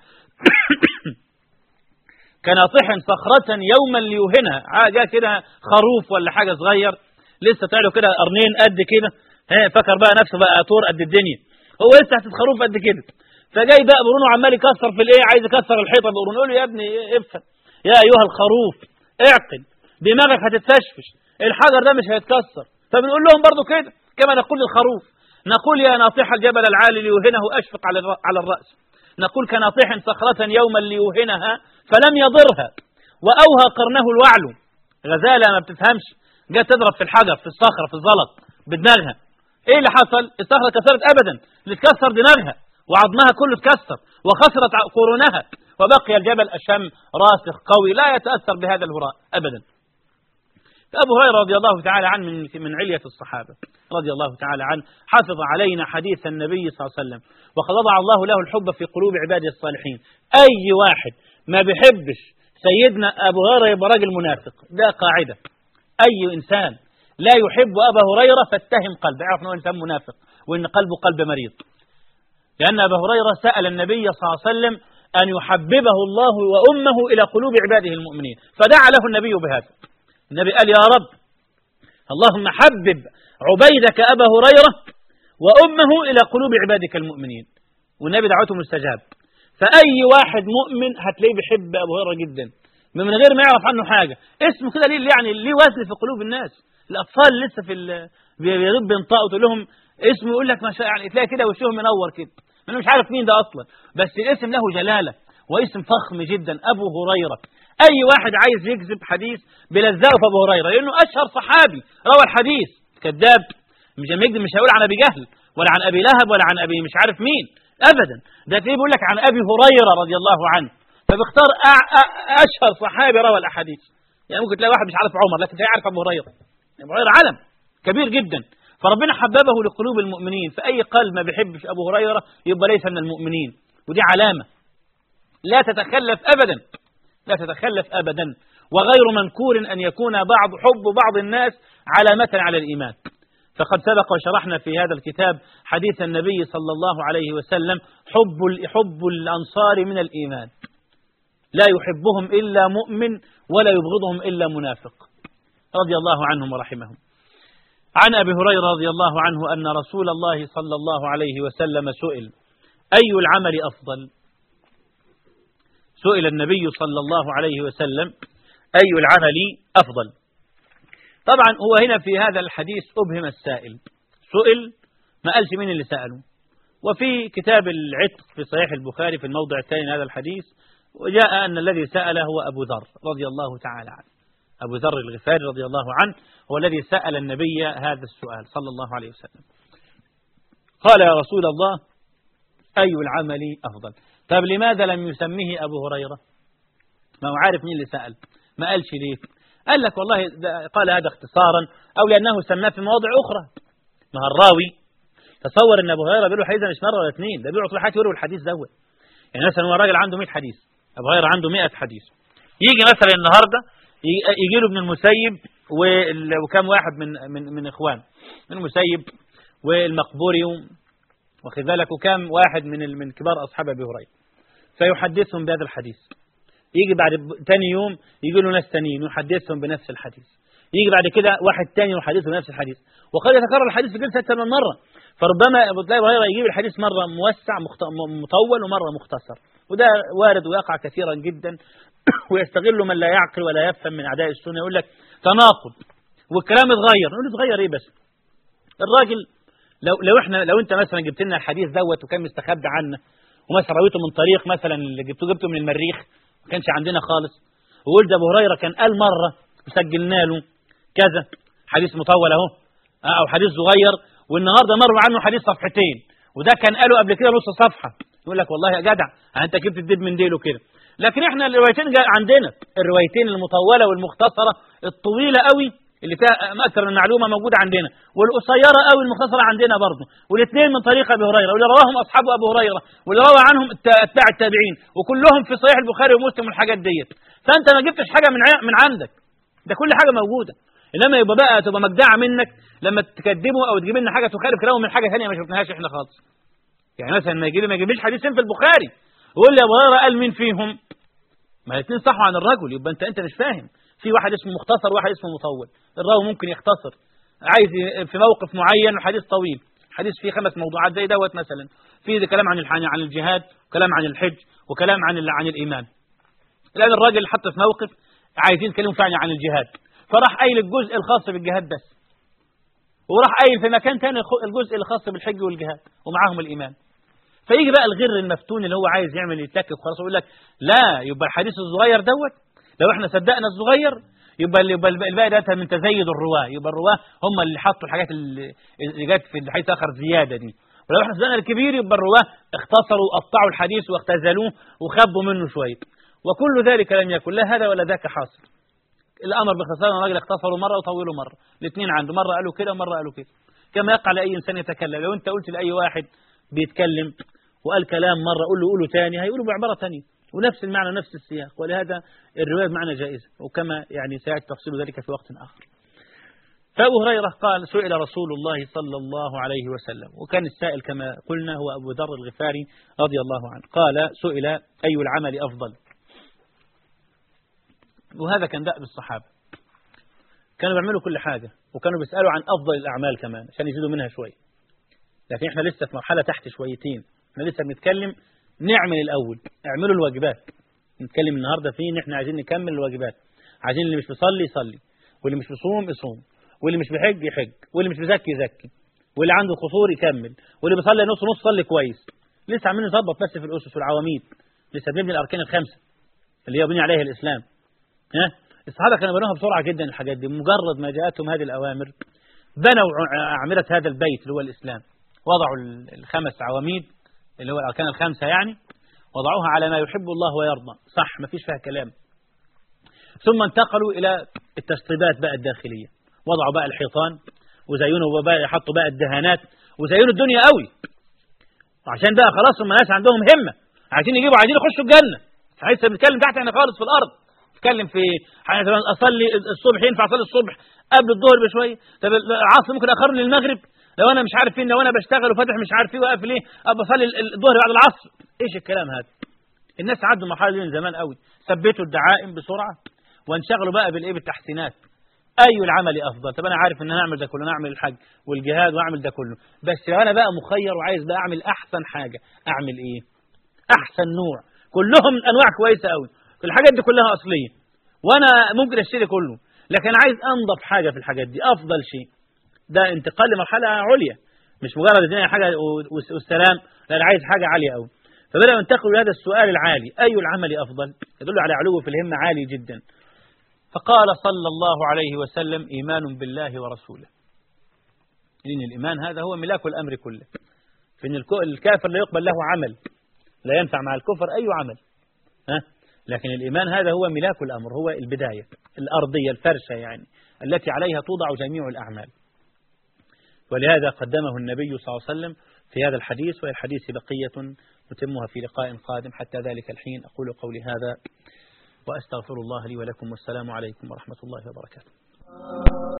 كناطح صخرة يوما ليوهنها جاء كده خروف ولا حاجة صغير لسه طلعوا كده قرنين قد كده فكر بقى نفسه بقى طور قد الدنيا هو لسه تحت خروف قد كده فجاي بقى برونو عمال يكسر في الايه عايز يكسر الحيطه برونو يقول له يا ابني افهم يا ايها الخروف اعقل دماغك هتتفشفش الحجر ده مش هيتكسر فبنقول لهم برضو كده كما نقول للخروف نقول يا ناطح الجبل العالي ليوهنه اشفق على على الراس نقول كناطح صخرة يوما ليوهنها فلم يضرها وأوهى قرنه الوعل غزالة ما بتفهمش جت تضرب في الحجر في الصخرة في الزلط بدماغها ايه اللي حصل الصخرة كسرت ابدا اللي تكسر دماغها وعظمها كله اتكسر وخسرت قرونها وبقي الجبل أشم راسخ قوي لا يتأثر بهذا الهراء أبدا أبو هريرة رضي الله تعالى عنه من من علية الصحابة رضي الله تعالى عنه حفظ علينا حديث النبي صلى الله عليه وسلم وقد وضع الله له الحب في قلوب عباده الصالحين أي واحد ما بيحبش سيدنا أبو هريرة يبقى راجل منافق ده قاعدة أي إنسان لا يحب أبا هريرة فاتهم قلبه يعرف أنه إنسان منافق وإن قلبه قلب مريض لأن أبا هريرة سأل النبي صلى الله عليه وسلم أن يحببه الله وأمه إلى قلوب عباده المؤمنين فدعا له النبي بهذا النبي قال يا رب اللهم حبب عبيدك أبا هريرة وأمه إلى قلوب عبادك المؤمنين والنبي دعوته مستجاب فأي واحد مؤمن هتلاقيه بيحب أبو هريرة جدا من غير ما يعرف عنه حاجة اسمه كده ليه يعني ليه وزن في قلوب الناس الأطفال لسه في بيغيب بينطقوا تقول لهم اسمه يقول لك ما شاء يعني تلاقي كده وشهم منور كده انا مش عارف مين ده اصلا بس الاسم له جلاله واسم فخم جدا ابو هريره اي واحد عايز يكذب حديث بلزقه في ابو هريره لانه اشهر صحابي روى الحديث كذاب مش لما يكذب مش هيقول عن ابي جهل ولا عن ابي لهب ولا عن ابي مش عارف مين ابدا ده تلاقيه بيقول لك عن ابي هريره رضي الله عنه فبيختار اشهر صحابي روى الاحاديث يعني ممكن تلاقي واحد مش عارف عمر لكن تلاقيه عارف ابو هريره ابو هريره علم كبير جدا فربنا حببه لقلوب المؤمنين فأي قلب ما بيحبش أبو هريرة يبقى ليس من المؤمنين ودي علامة لا تتخلف أبدا لا تتخلف أبدا وغير منكور أن يكون بعض حب بعض الناس علامة على الإيمان فقد سبق وشرحنا في هذا الكتاب حديث النبي صلى الله عليه وسلم حب حب الأنصار من الإيمان لا يحبهم إلا مؤمن ولا يبغضهم إلا منافق رضي الله عنهم ورحمهم عن أبي هريرة رضي الله عنه أن رسول الله صلى الله عليه وسلم سئل أي العمل أفضل سئل النبي صلى الله عليه وسلم أي العمل أفضل طبعا هو هنا في هذا الحديث أبهم السائل سئل ما قالش مين اللي سأله وفي كتاب العتق في صحيح البخاري في الموضع الثاني من هذا الحديث وجاء أن الذي سأل هو أبو ذر رضي الله تعالى عنه أبو ذر الغفاري رضي الله عنه هو الذي سأل النبي هذا السؤال صلى الله عليه وسلم قال يا رسول الله أي العمل أفضل طب لماذا لم يسميه أبو هريرة ما هو عارف مين اللي سأل ما قالش ليه قال لك والله قال هذا اختصارا أو لأنه سماه في مواضع أخرى ما الراوي تصور ان ابو هريره بيقول له حديث مش مره ولا اثنين ده بيقعد طول حياته يروي الحديث دوت يعني مثلا هو راجل عنده 100 حديث ابو هريره عنده 100 حديث يجي مثلا النهارده يجي له ابن المسيب وكم واحد من من من اخوان من المسيب والمقبوري واخد بالك وكم واحد من من كبار اصحاب ابي هريره فيحدثهم بهذا الحديث يجي بعد ثاني يوم يجي له ناس ثانيين يحدثهم بنفس الحديث يجي بعد كده واحد ثاني يحدثه بنفس الحديث وقد يتكرر الحديث في جلسه اكثر من مره فربما تلاقي ابو هريره يجيب الحديث مره موسع مطول ومره مختصر وده وارد ويقع كثيرا جدا ويستغل من لا يعقل ولا يفهم من اعداء السنه يقول لك تناقض والكلام اتغير نقول اتغير ايه بس الراجل لو لو احنا لو انت مثلا جبت لنا الحديث دوت وكان مستخبي عنا ومثلا رويته من طريق مثلا اللي جبته جبته من المريخ ما كانش عندنا خالص وقلت ابو هريره كان قال مره وسجلنا له كذا حديث مطول اهو او حديث صغير والنهارده مر عنه حديث صفحتين وده كان قاله قبل كده نص صفحه يقول لك والله يا جدع انت جبت الدب من ديله كده لكن احنا الروايتين عندنا الروايتين المطوله والمختصره الطويله قوي اللي فيها اكثر من معلومه موجوده عندنا والقصيره قوي المختصره عندنا برضه والاثنين من طريق ابي هريره واللي رواهم اصحاب ابو هريره واللي روى عنهم اتباع التابعين وكلهم في صحيح البخاري ومسلم والحاجات ديت فانت ما جبتش حاجه من من عندك ده كل حاجه موجوده انما يبقى بقى تبقى مجدعه منك لما تكذبه او تجيب لنا حاجه تخالف كلامه من حاجه ثانيه ما شفناهاش احنا خالص يعني مثلا ما يجيب ما يجيبليش حديثين في البخاري ويقول لي ابو هريره قال مين فيهم ما الاثنين صحوا عن الرجل يبقى انت انت مش فاهم في واحد اسمه مختصر وواحد اسمه مطول الراوي ممكن يختصر عايز في موقف معين وحديث طويل حديث فيه خمس موضوعات زي دوت مثلا في كلام عن عن الجهاد وكلام عن الحج وكلام عن عن الايمان الان الراجل حط في موقف عايزين يتكلموا فعلا عن الجهاد فراح قايل الجزء الخاص بالجهاد بس وراح قايل في مكان ثاني الجزء الخاص بالحج والجهاد ومعاهم الايمان فيجي بقى الغر المفتون اللي هو عايز يعمل يتلكك خلاص ويقول لك لا يبقى الحديث الصغير دوت لو احنا صدقنا الصغير يبقى يبقى الباقي ده من تزايد الرواه يبقى الرواه هم اللي حطوا الحاجات اللي جت في الحديث اخر زياده دي ولو احنا صدقنا الكبير يبقى الرواه اختصروا وقطعوا الحديث واختزلوه وخبوا منه شويه وكل ذلك لم يكن لا هذا ولا ذاك حاصل الامر باختصار الراجل اختصروا مره وطولوا مره الاثنين عنده مره قالوا كده ومره قالوا كده كما يقع لاي انسان يتكلم لو انت قلت لاي واحد بيتكلم وقال كلام مره قول له قوله ثاني هيقوله بعباره ثانيه ونفس المعنى نفس السياق ولهذا الروايه بمعنى جائزه وكما يعني سياتي تفصيل ذلك في وقت اخر فأبو هريرة قال سئل رسول الله صلى الله عليه وسلم وكان السائل كما قلنا هو أبو ذر الغفاري رضي الله عنه قال سئل أي العمل أفضل وهذا كان دأب الصحابة كانوا بيعملوا كل حاجة وكانوا بيسألوا عن أفضل الأعمال كمان عشان يزيدوا منها شوية لكن احنا لسه في مرحلة تحت شويتين احنا لسه بنتكلم نعمل الأول اعملوا الواجبات نتكلم النهاردة فيه ان احنا عايزين نكمل الواجبات عايزين اللي مش بيصلي يصلي واللي مش بيصوم يصوم واللي مش بيحج يحج واللي مش بيزكي يزكي واللي عنده قصور يكمل واللي بيصلي نص نص صلي كويس لسه عاملين نظبط بس في الأسس والعواميد لسه بنبني الأركان الخمسة اللي يبني عليها الإسلام ها الصحابة كانوا بنوها بسرعة جدا الحاجات دي مجرد ما جاءتهم هذه الأوامر بنوا أعمدة هذا البيت اللي هو الإسلام وضعوا الخمس عواميد اللي هو الأركان الخمسة يعني وضعوها على ما يحب الله ويرضى صح ما فيش فيها كلام ثم انتقلوا إلى التشطيبات بقى الداخلية وضعوا بقى الحيطان وزينوا بقى حطوا بقى الدهانات وزينوا الدنيا قوي وعشان بقى خلاص هم ناس عندهم همة عايزين يجيبوا عايزين يخشوا الجنة عايز بنتكلم تحت احنا خالص في الأرض نتكلم في اصلي الصبح ينفع اصلي الصبح قبل الظهر بشويه طب العصر ممكن اخرني للمغرب لو انا مش عارف فين لو انا بشتغل وفاتح مش عارف ايه واقف ليه ابقى اصلي الظهر بعد العصر ايش الكلام هذا الناس عدوا المرحله دي من زمان قوي ثبتوا الدعائم بسرعه وانشغلوا بقى بالايه بالتحسينات اي العمل افضل طب انا عارف ان انا اعمل ده كله انا اعمل الحج والجهاد واعمل ده كله بس لو انا بقى مخير وعايز بقى اعمل احسن حاجه اعمل ايه احسن نوع كلهم انواع كويسه قوي الحاجات دي كلها اصليه وانا ممكن اشتري كله لكن عايز انضف حاجه في الحاجات دي افضل شيء ده انتقال لمرحله عليا مش مجرد الدنيا حاجه والسلام لا انا عايز حاجه عاليه قوي فبداوا ينتقلوا لهذا السؤال العالي اي العمل افضل يدل على علو في الهمه عالي جدا فقال صلى الله عليه وسلم إيمان بالله ورسوله إن الإيمان هذا هو ملاك الأمر كله فإن الكافر لا يقبل له عمل لا ينفع مع الكفر أي عمل ها؟ لكن الإيمان هذا هو ملاك الأمر هو البداية الأرضية الفرشة يعني التي عليها توضع جميع الأعمال ولهذا قدمه النبي صلى الله عليه وسلم في هذا الحديث والحديث بقية نتمها في لقاء قادم حتى ذلك الحين أقول قولي هذا وأستغفر الله لي ولكم والسلام عليكم ورحمة الله وبركاته